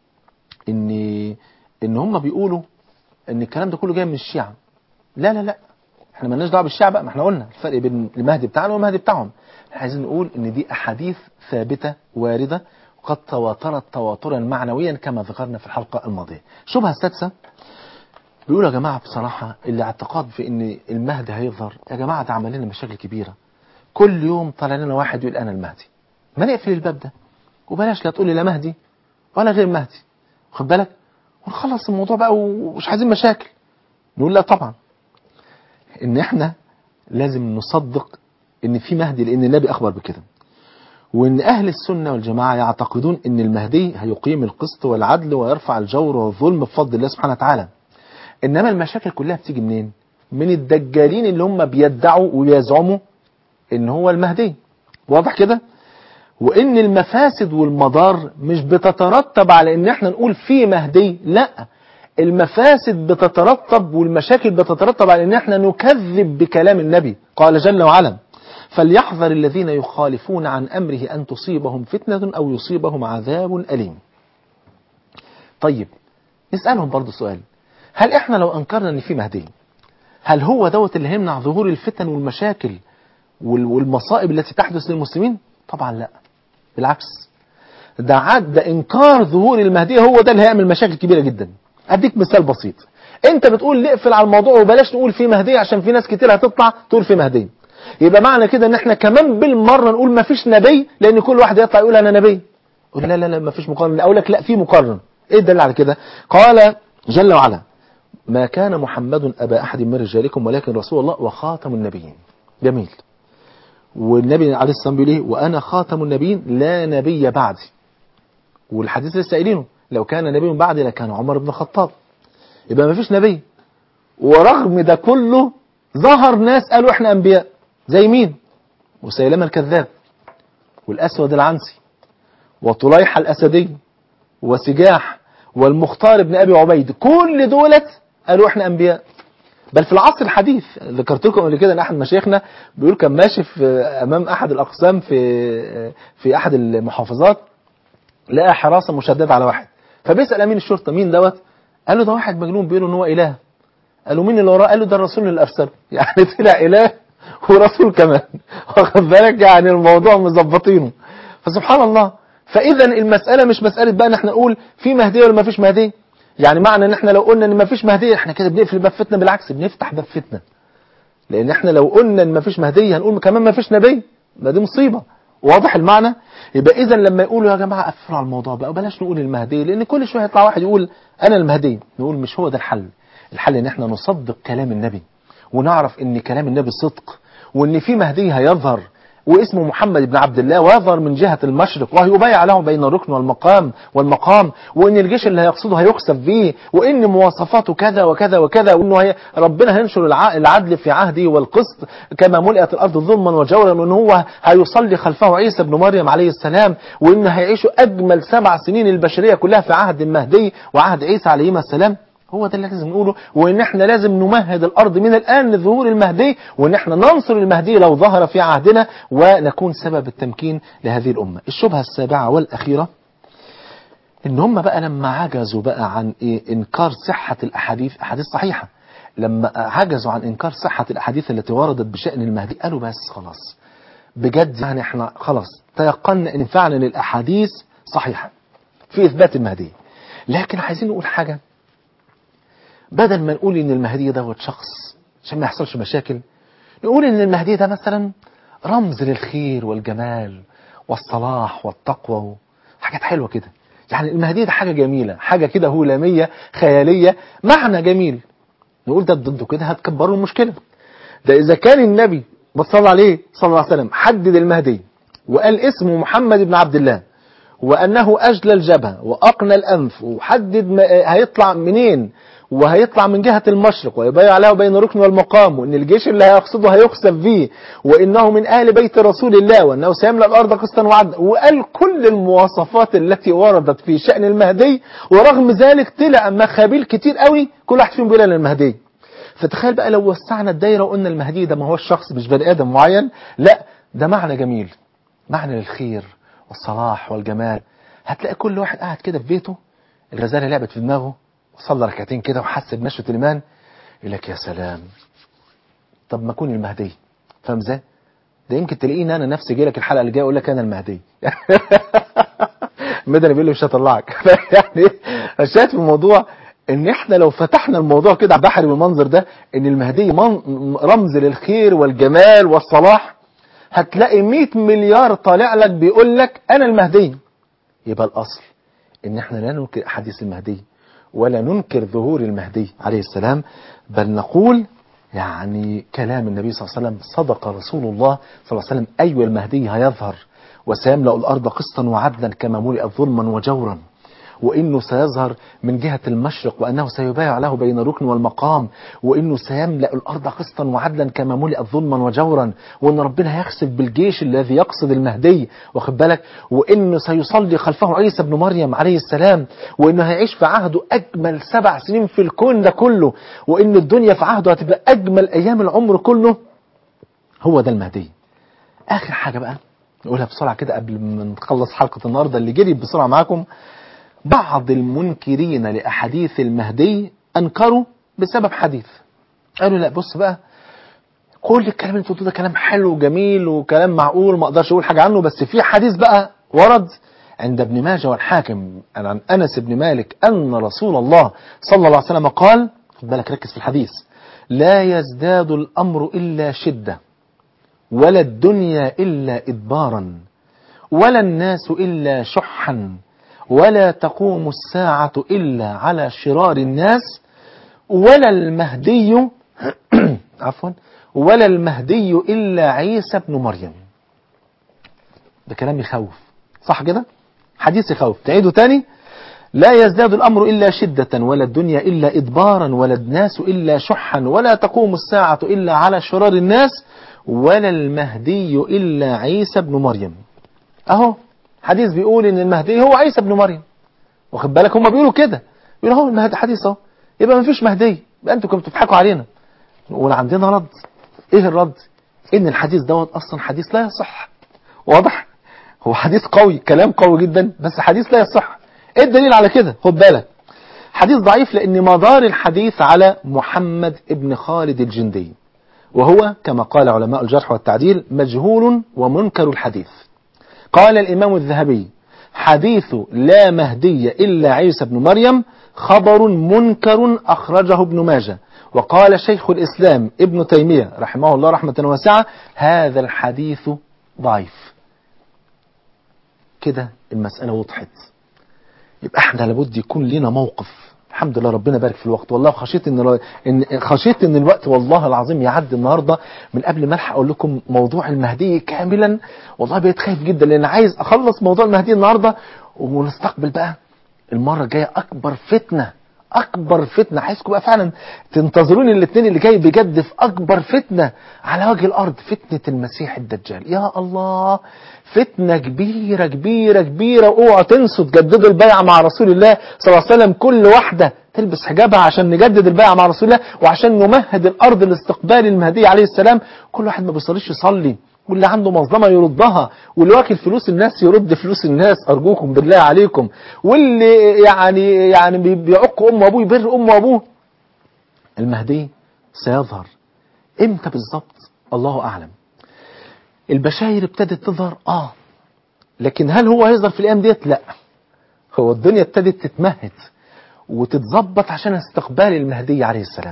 ان ان هم بيقولوا ان الكلام ده كله جاي من الشيعة لا لا لا احنا مالناش دعوه بالشيعة بقى ما احنا قلنا الفرق بين المهدي بتاعنا والمهدي بتاعهم احنا عايزين نقول ان دي احاديث ثابتة واردة وقد تواترت تواترا معنويا كما ذكرنا في الحلقة الماضية شبهة السادسة بيقولوا يا جماعة بصراحة الاعتقاد في ان المهدي هيظهر يا جماعة ده عمل لنا مشاكل كبيرة كل يوم طالع لنا واحد يقول انا المهدي ما نقفل الباب ده وبلاش لا تقول لي لا مهدي ولا غير مهدي خد بالك ونخلص الموضوع بقى ومش عايزين مشاكل نقول لا طبعا ان احنا لازم نصدق ان في مهدي لان النبي اخبر بكده وان اهل السنه والجماعه يعتقدون ان المهدي هيقيم القسط والعدل ويرفع الجور والظلم بفضل الله سبحانه وتعالى انما المشاكل كلها بتيجي منين من الدجالين اللي هم بيدعوا وبيزعموا ان هو المهدي واضح كده وان المفاسد والمضار مش بتترتب على ان احنا نقول في مهدي لا المفاسد بتترتب والمشاكل بتترتب على ان احنا نكذب بكلام النبي قال جل وعلا فليحذر الذين يخالفون عن امره ان تصيبهم فتنه او يصيبهم عذاب اليم طيب نسالهم برضو سؤال هل احنا لو انكرنا ان في مهدي هل هو دوت اللي هيمنع ظهور الفتن والمشاكل وال- والمصائب التي تحدث للمسلمين طبعا لا بالعكس ده عاد ده انكار ظهور المهدي هو ده اللي هيعمل مشاكل كبيره جدا اديك مثال بسيط انت بتقول نقفل على الموضوع وبلاش نقول في مهدي عشان في ناس كتير هتطلع تقول في مهدي يبقى معنى كده ان احنا كمان بالمره نقول ما فيش نبي لان كل واحد يطلع يقول انا نبي قول لا لا لا ما فيش مقارنه اقول لك لا في مقارنه ايه الدليل على كده قال جل وعلا ما كان محمد ابا احد من رجالكم ولكن رسول الله وخاتم النبيين جميل والنبي عليه الصلاه والسلام بيقول ايه وانا خاتم النبيين لا نبي بعدي والحديث لسه قايلينه لو كان نبي بعدي لكان عمر بن الخطاب يبقى ما فيش نبي ورغم ده كله ظهر ناس قالوا احنا انبياء زي مين مسيلمة الكذاب والاسود العنسي وطليحة الاسدي وسجاح والمختار بن أبي عبيد كل دولت قالوا احنا أنبياء بل في العصر الحديث ذكرت لكم قبل كده ان احد مشايخنا بيقول كان ماشي في امام احد الاقسام في في احد المحافظات لقى حراسه مشدده على واحد فبيسال امين الشرطه مين دوت قال له ده واحد مجنون بيقول ان هو اله قالوا مين اللي وراه قال له ده الرسول اللي ارسله يعني طلع اله ورسول كمان واخد بالك يعني الموضوع مظبطينه فسبحان الله فاذا المساله مش مساله بقى ان احنا نقول في مهديه ولا ما فيش مهديه يعني معنى ان احنا لو قلنا ان ما فيش مهديه احنا كده بنقفل باب فتنه بالعكس بنفتح باب فتنه لان احنا لو قلنا ان ما فيش مهديه هنقول كمان ما فيش نبي ما دي مصيبه واضح المعنى يبقى اذا لما يقولوا يا جماعه قفلوا على الموضوع بقى بلاش نقول المهدي لان كل شويه يطلع واحد يقول انا المهدي نقول مش هو ده الحل الحل ان احنا نصدق كلام النبي ونعرف ان كلام النبي صدق وان في مهدي هيظهر واسمه محمد بن عبد الله ويظهر من جهة المشرق وهيبايع له بين الركن والمقام والمقام وان الجيش اللي هيقصده هيخسف به وان مواصفاته كذا وكذا وكذا وانه هي ربنا هينشر الع- العدل في عهده والقسط كما ملئت الارض ظلما وجورا وان هو هيصلي خلفه عيسى بن مريم عليه السلام وان هيعيشوا اجمل سبع سنين البشريه كلها في عهد المهدي وعهد عيسى عليهما السلام هو ده اللي لازم نقوله وان احنا لازم نمهد الارض من الان لظهور المهدي وان احنا ننصر المهدي لو ظهر في عهدنا ونكون سبب التمكين لهذه الامه. الشبهه السابعه والاخيره ان هم بقى لما عجزوا بقى عن إيه انكار صحه الاحاديث احاديث صحيحه لما عجزوا عن انكار صحه الاحاديث التي وردت بشان المهدي قالوا بس خلاص بجد يعني احنا خلاص تيقنا ان فعلا الاحاديث صحيحه في اثبات المهدي لكن عايزين نقول حاجه بدل ما نقول ان المهدي دوت شخص عشان ما يحصلش مشاكل نقول ان المهدي ده مثلا رمز للخير والجمال والصلاح والتقوى حاجات حلوه كده يعني المهدي ده حاجه جميله حاجه كده هلاميه خياليه معنى جميل نقول ده ضده كده هتكبروا المشكله ده اذا كان النبي صلى عليه صلى الله عليه وسلم حدد المهدي وقال اسمه محمد بن عبد الله وانه اجلى الجبهه واقنى الانف وحدد ما هيطلع منين وهيطلع من جهة المشرق ويبايع له بين الركن والمقام وان الجيش اللي هيقصده هيخسف فيه وانه من اهل بيت رسول الله وانه سيملا الارض قسطا وعدلا وقال كل المواصفات التي وردت في شأن المهدي ورغم ذلك طلع مخابيل كتير قوي كل واحد فيهم بيقول أنا المهدي فتخيل بقى لو وسعنا الدايره وقلنا المهدي ده ما هو الشخص مش بني ادم معين لا ده معنى جميل معنى للخير والصلاح والجمال هتلاقي كل واحد قاعد كده في بيته الغزاله لعبت في دماغه وصلى ركعتين كده وحس بنشوة الإيمان يقول لك يا سلام طب ما أكون المهدي فاهم ازاي؟ ده يمكن تلاقيني أنا نفسي جاي لك الحلقة اللي جاية أقول لك أنا المهدي مدني بيقول لي مش هطلعك يعني الشاهد في الموضوع ان احنا لو فتحنا الموضوع كده على بحري بالمنظر ده ان المهدي من- رمز للخير والجمال والصلاح هتلاقي 100 مليار طالع لك بيقول لك انا المهدي يبقى الاصل ان احنا لا ننكر احاديث المهدي ولا ننكر ظهور المهدي عليه السلام بل نقول يعني كلام النبي صلى الله عليه وسلم صدق رسول الله صلى الله عليه وسلم أيوة المهدي هيظهر وسيملأ الأرض قسطا وعدلا كما ملئت ظلما وجورا وإنه سيظهر من جهة المشرق وأنه سيبايع له بين الركن والمقام وإنه سيملأ الأرض قسطا وعدلا كما ملئت ظلما وجورا وإن ربنا هيخسف بالجيش الذي يقصد المهدي واخد بالك وإنه سيصلي خلفه عيسى بن مريم عليه السلام وإنه هيعيش في عهده أجمل سبع سنين في الكون ده كله وإن الدنيا في عهده هتبقى أجمل أيام العمر كله هو ده المهدي آخر حاجة بقى نقولها بسرعة كده قبل ما نخلص حلقة النهاردة اللي جري بسرعة معاكم بعض المنكرين لأحاديث المهدي أنكروا بسبب حديث قالوا لا بص بقى كل الكلام اللي انتوا ده كلام حلو وجميل وكلام معقول ما اقدرش اقول حاجه عنه بس في حديث بقى ورد عند ابن ماجه والحاكم عن انس بن مالك ان رسول الله صلى الله عليه وسلم قال خد بالك ركز في الحديث لا يزداد الامر الا شده ولا الدنيا الا ادبارا ولا الناس الا شحا ولا تقوم الساعة إلا على شرار الناس ولا المهدي عفوا ولا المهدي إلا عيسى بن مريم ده كلام يخوف صح كده حديث يخوف تعيده تاني لا يزداد الأمر إلا شدة ولا الدنيا إلا إدبارا ولا الناس إلا شحا ولا تقوم الساعة إلا على شرار الناس ولا المهدي إلا عيسى بن مريم أهو حديث بيقول ان المهدي هو عيسى بن مريم واخد بالك هم بيقولوا كده بيقولوا هو المهدي حديث اهو يبقى ما فيش مهدي يبقى انتوا كنتوا بتضحكوا علينا نقول عندنا رد ايه الرد ان الحديث دوت اصلا حديث لا يصح واضح هو حديث قوي كلام قوي جدا بس حديث لا يصح ايه الدليل على كده خد بالك حديث ضعيف لان مدار الحديث على محمد ابن خالد الجندي وهو كما قال علماء الجرح والتعديل مجهول ومنكر الحديث قال الامام الذهبي حديث لا مهدي الا عيسى بن مريم خبر منكر اخرجه ابن ماجه وقال شيخ الاسلام ابن تيميه رحمه الله رحمه واسعه هذا الحديث ضعيف كده المساله وضحت يبقى احنا لابد يكون لنا موقف الحمد لله ربنا بارك في الوقت والله خشيت ان ان خشيت ان الوقت والله العظيم يعدي النهارده من قبل ما الحق اقول لكم موضوع المهدي كاملا والله بقيت خايف جدا لان عايز اخلص موضوع المهدي النهارده ونستقبل بقى المره الجايه اكبر فتنه اكبر فتنه عايزكم بقى فعلا تنتظروني الاثنين اللي جاي بجد في اكبر فتنه على وجه الارض فتنه المسيح الدجال يا الله فتنه كبيره كبيره كبيره اوعوا تنسوا تجددوا البيعه مع رسول الله صلى الله عليه وسلم كل واحده تلبس حجابها عشان نجدد البيعه مع رسول الله وعشان نمهد الارض لاستقبال المهدي عليه السلام كل واحد ما بيصليش يصلي واللي عنده مظلمة يردها واللي واكل فلوس الناس يرد فلوس الناس أرجوكم بالله عليكم واللي يعني يعني بيعق أم وأبوه يبر أم وأبوه المهدي سيظهر إمتى بالظبط الله أعلم البشاير ابتدت تظهر آه لكن هل هو هيظهر في الأيام ديت لا هو الدنيا ابتدت تتمهد وتتظبط عشان استقبال المهدي عليه السلام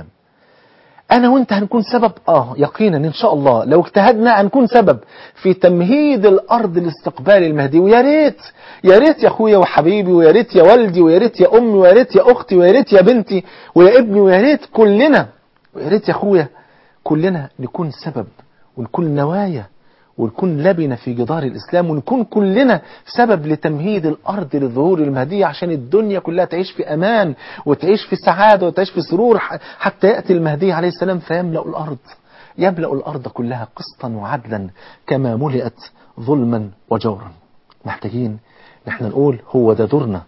انا وانت هنكون سبب اه يقينا ان شاء الله لو اجتهدنا هنكون سبب في تمهيد الارض لاستقبال المهدي ويا ريت يا ريت يا اخويا وحبيبي ويا ريت يا والدي ويا ريت يا امي ويا ريت يا اختي ويا ريت يا بنتي ويا ابني ويا ريت كلنا ويا ريت يا اخويا كلنا نكون سبب ونكون نوايا ونكون لبنة في جدار الإسلام ونكون كلنا سبب لتمهيد الأرض لظهور المهدي عشان الدنيا كلها تعيش في أمان وتعيش في سعادة وتعيش في سرور حتى يأتي المهدي عليه السلام فيملأ الأرض يملأ الأرض كلها قسطا وعدلا كما ملئت ظلما وجورا محتاجين نحن نقول هو ده دورنا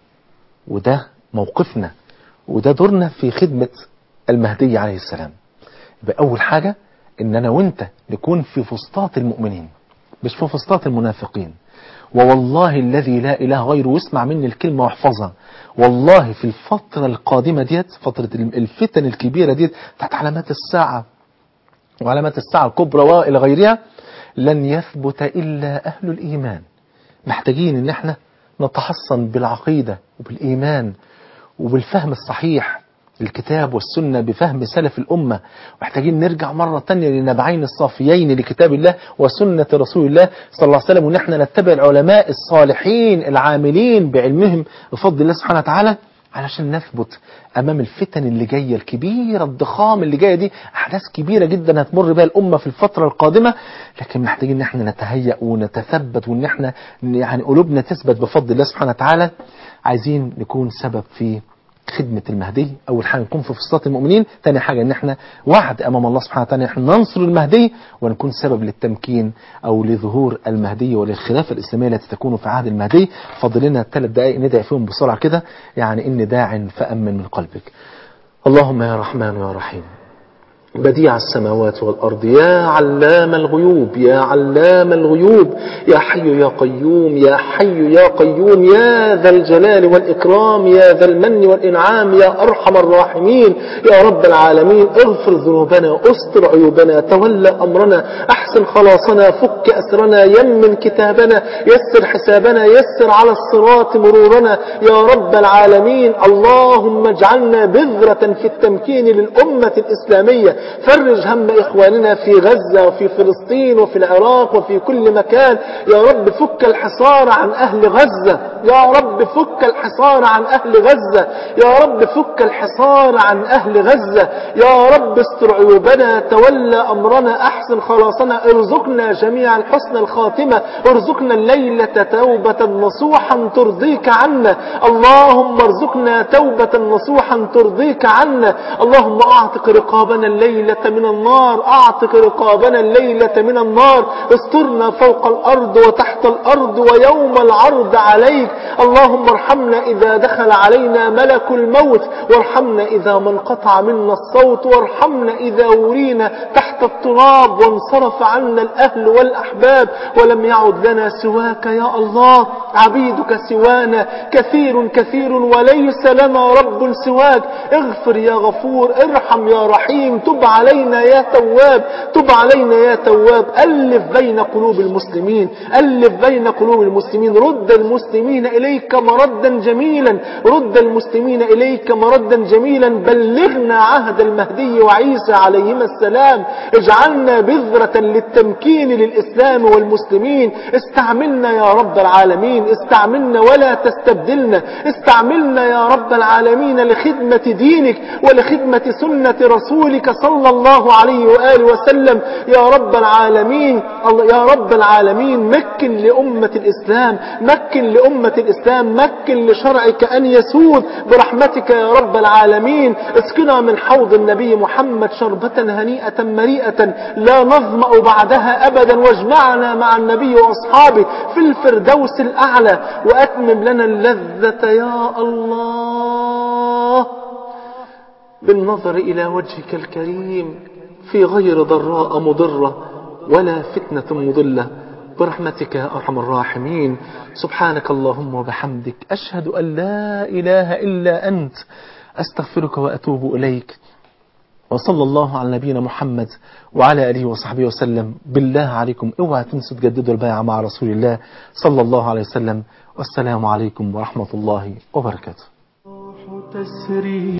وده موقفنا وده دورنا في خدمة المهدي عليه السلام يبقى أول حاجة إن أنا وإنت نكون في فسطاط المؤمنين مش في فسطاط المنافقين ووالله الذي لا إله غيره واسمع مني الكلمة واحفظها والله في الفترة القادمة ديت فترة الفتن الكبيرة ديت تحت علامات الساعة وعلامات الساعة الكبرى وإلى غيرها لن يثبت إلا أهل الإيمان محتاجين إن احنا نتحصن بالعقيدة وبالإيمان وبالفهم الصحيح الكتاب والسنة بفهم سلف الأمة محتاجين نرجع مرة تانية للنبعين الصافيين لكتاب الله وسنة رسول الله صلى الله عليه وسلم وإن احنا نتبع العلماء الصالحين العاملين بعلمهم بفضل الله سبحانه وتعالى علشان نثبت أمام الفتن اللي جاية الكبيرة الضخام اللي جاية دي أحداث كبيرة جدا هتمر بها الأمة في الفترة القادمة لكن محتاجين إن احنا نتهيأ ونتثبت وإن احنا يعني قلوبنا تثبت بفضل الله سبحانه وتعالى عايزين نكون سبب في خدمة المهدي أول حاجة نكون في فسطاط المؤمنين تاني حاجة إن احنا وعد أمام الله سبحانه وتعالى إحنا ننصر المهدي ونكون سبب للتمكين أو لظهور المهدي وللخلافة الإسلامية التي تكون في عهد المهدي فاضل لنا ثلاث دقائق ندعي فيهم بسرعة كده يعني إن داع فأمن من قلبك اللهم يا رحمن يا رحيم بديع السماوات والأرض يا علام الغيوب يا علام الغيوب يا حي يا قيوم يا حي يا قيوم يا ذا الجلال والإكرام يا ذا المن والإنعام يا أرحم الراحمين يا رب العالمين اغفر ذنوبنا استر عيوبنا تولى أمرنا أحسن خلاصنا فك أسرنا يمن كتابنا يسر حسابنا يسر على الصراط مرورنا يا رب العالمين اللهم اجعلنا بذرة في التمكين للأمة الإسلامية فرج هم إخواننا في غزة وفي فلسطين وفي العراق وفي كل مكان يا رب فك الحصار عن أهل غزة يا رب فك الحصار عن أهل غزة يا رب فك الحصار عن أهل غزة يا رب استر عيوبنا تولى أمرنا أحسن حسن خلاصنا ارزقنا جميعا حسن الخاتمة ارزقنا الليلة توبة نصوحا ترضيك عنا اللهم ارزقنا توبة نصوحا ترضيك عنا اللهم اعتق رقابنا الليلة من النار اعتق رقابنا الليلة من النار استرنا فوق الارض وتحت الارض ويوم العرض عليك اللهم ارحمنا اذا دخل علينا ملك الموت وارحمنا اذا ما انقطع منا الصوت وارحمنا اذا ورينا تحت التراب وانصرف عنا الاهل والاحباب ولم يعد لنا سواك يا الله عبيدك سوانا كثير كثير وليس لنا رب سواك اغفر يا غفور ارحم يا رحيم تب علينا يا تواب تب علينا يا تواب ألف بين قلوب المسلمين ألف بين قلوب المسلمين رد المسلمين إليك مردا جميلا رد المسلمين إليك مردا جميلا بلغنا عهد المهدي وعيسى عليهما السلام اجعلنا بذرة للتمكين للإسلام والمسلمين استعملنا يا رب العالمين استعملنا ولا تستبدلنا استعملنا يا رب العالمين لخدمة دينك ولخدمة سنة رسولك صلى الله عليه وآله وسلم يا رب العالمين يا رب العالمين مكن لأمة الإسلام مكن لأمة الإسلام مكن لشرعك أن يسود برحمتك يا رب العالمين اسقنا من حوض النبي محمد شربة هنيئة مريئة لا نظمأ بعدها أبدا واجمعنا مع النبي وأصحابه في الفردوس الأعلى وأتمم لنا اللذة يا الله بالنظر إلى وجهك الكريم في غير ضراء مضرة ولا فتنة مضلة برحمتك يا أرحم الراحمين سبحانك اللهم وبحمدك أشهد أن لا إله إلا أنت أستغفرك وأتوب إليك وصلى الله على نبينا محمد وعلى آله وصحبه وسلم بالله عليكم اوعى تنسوا تجددوا البيعة مع رسول الله صلى الله عليه وسلم والسلام عليكم ورحمة الله وبركاته تسري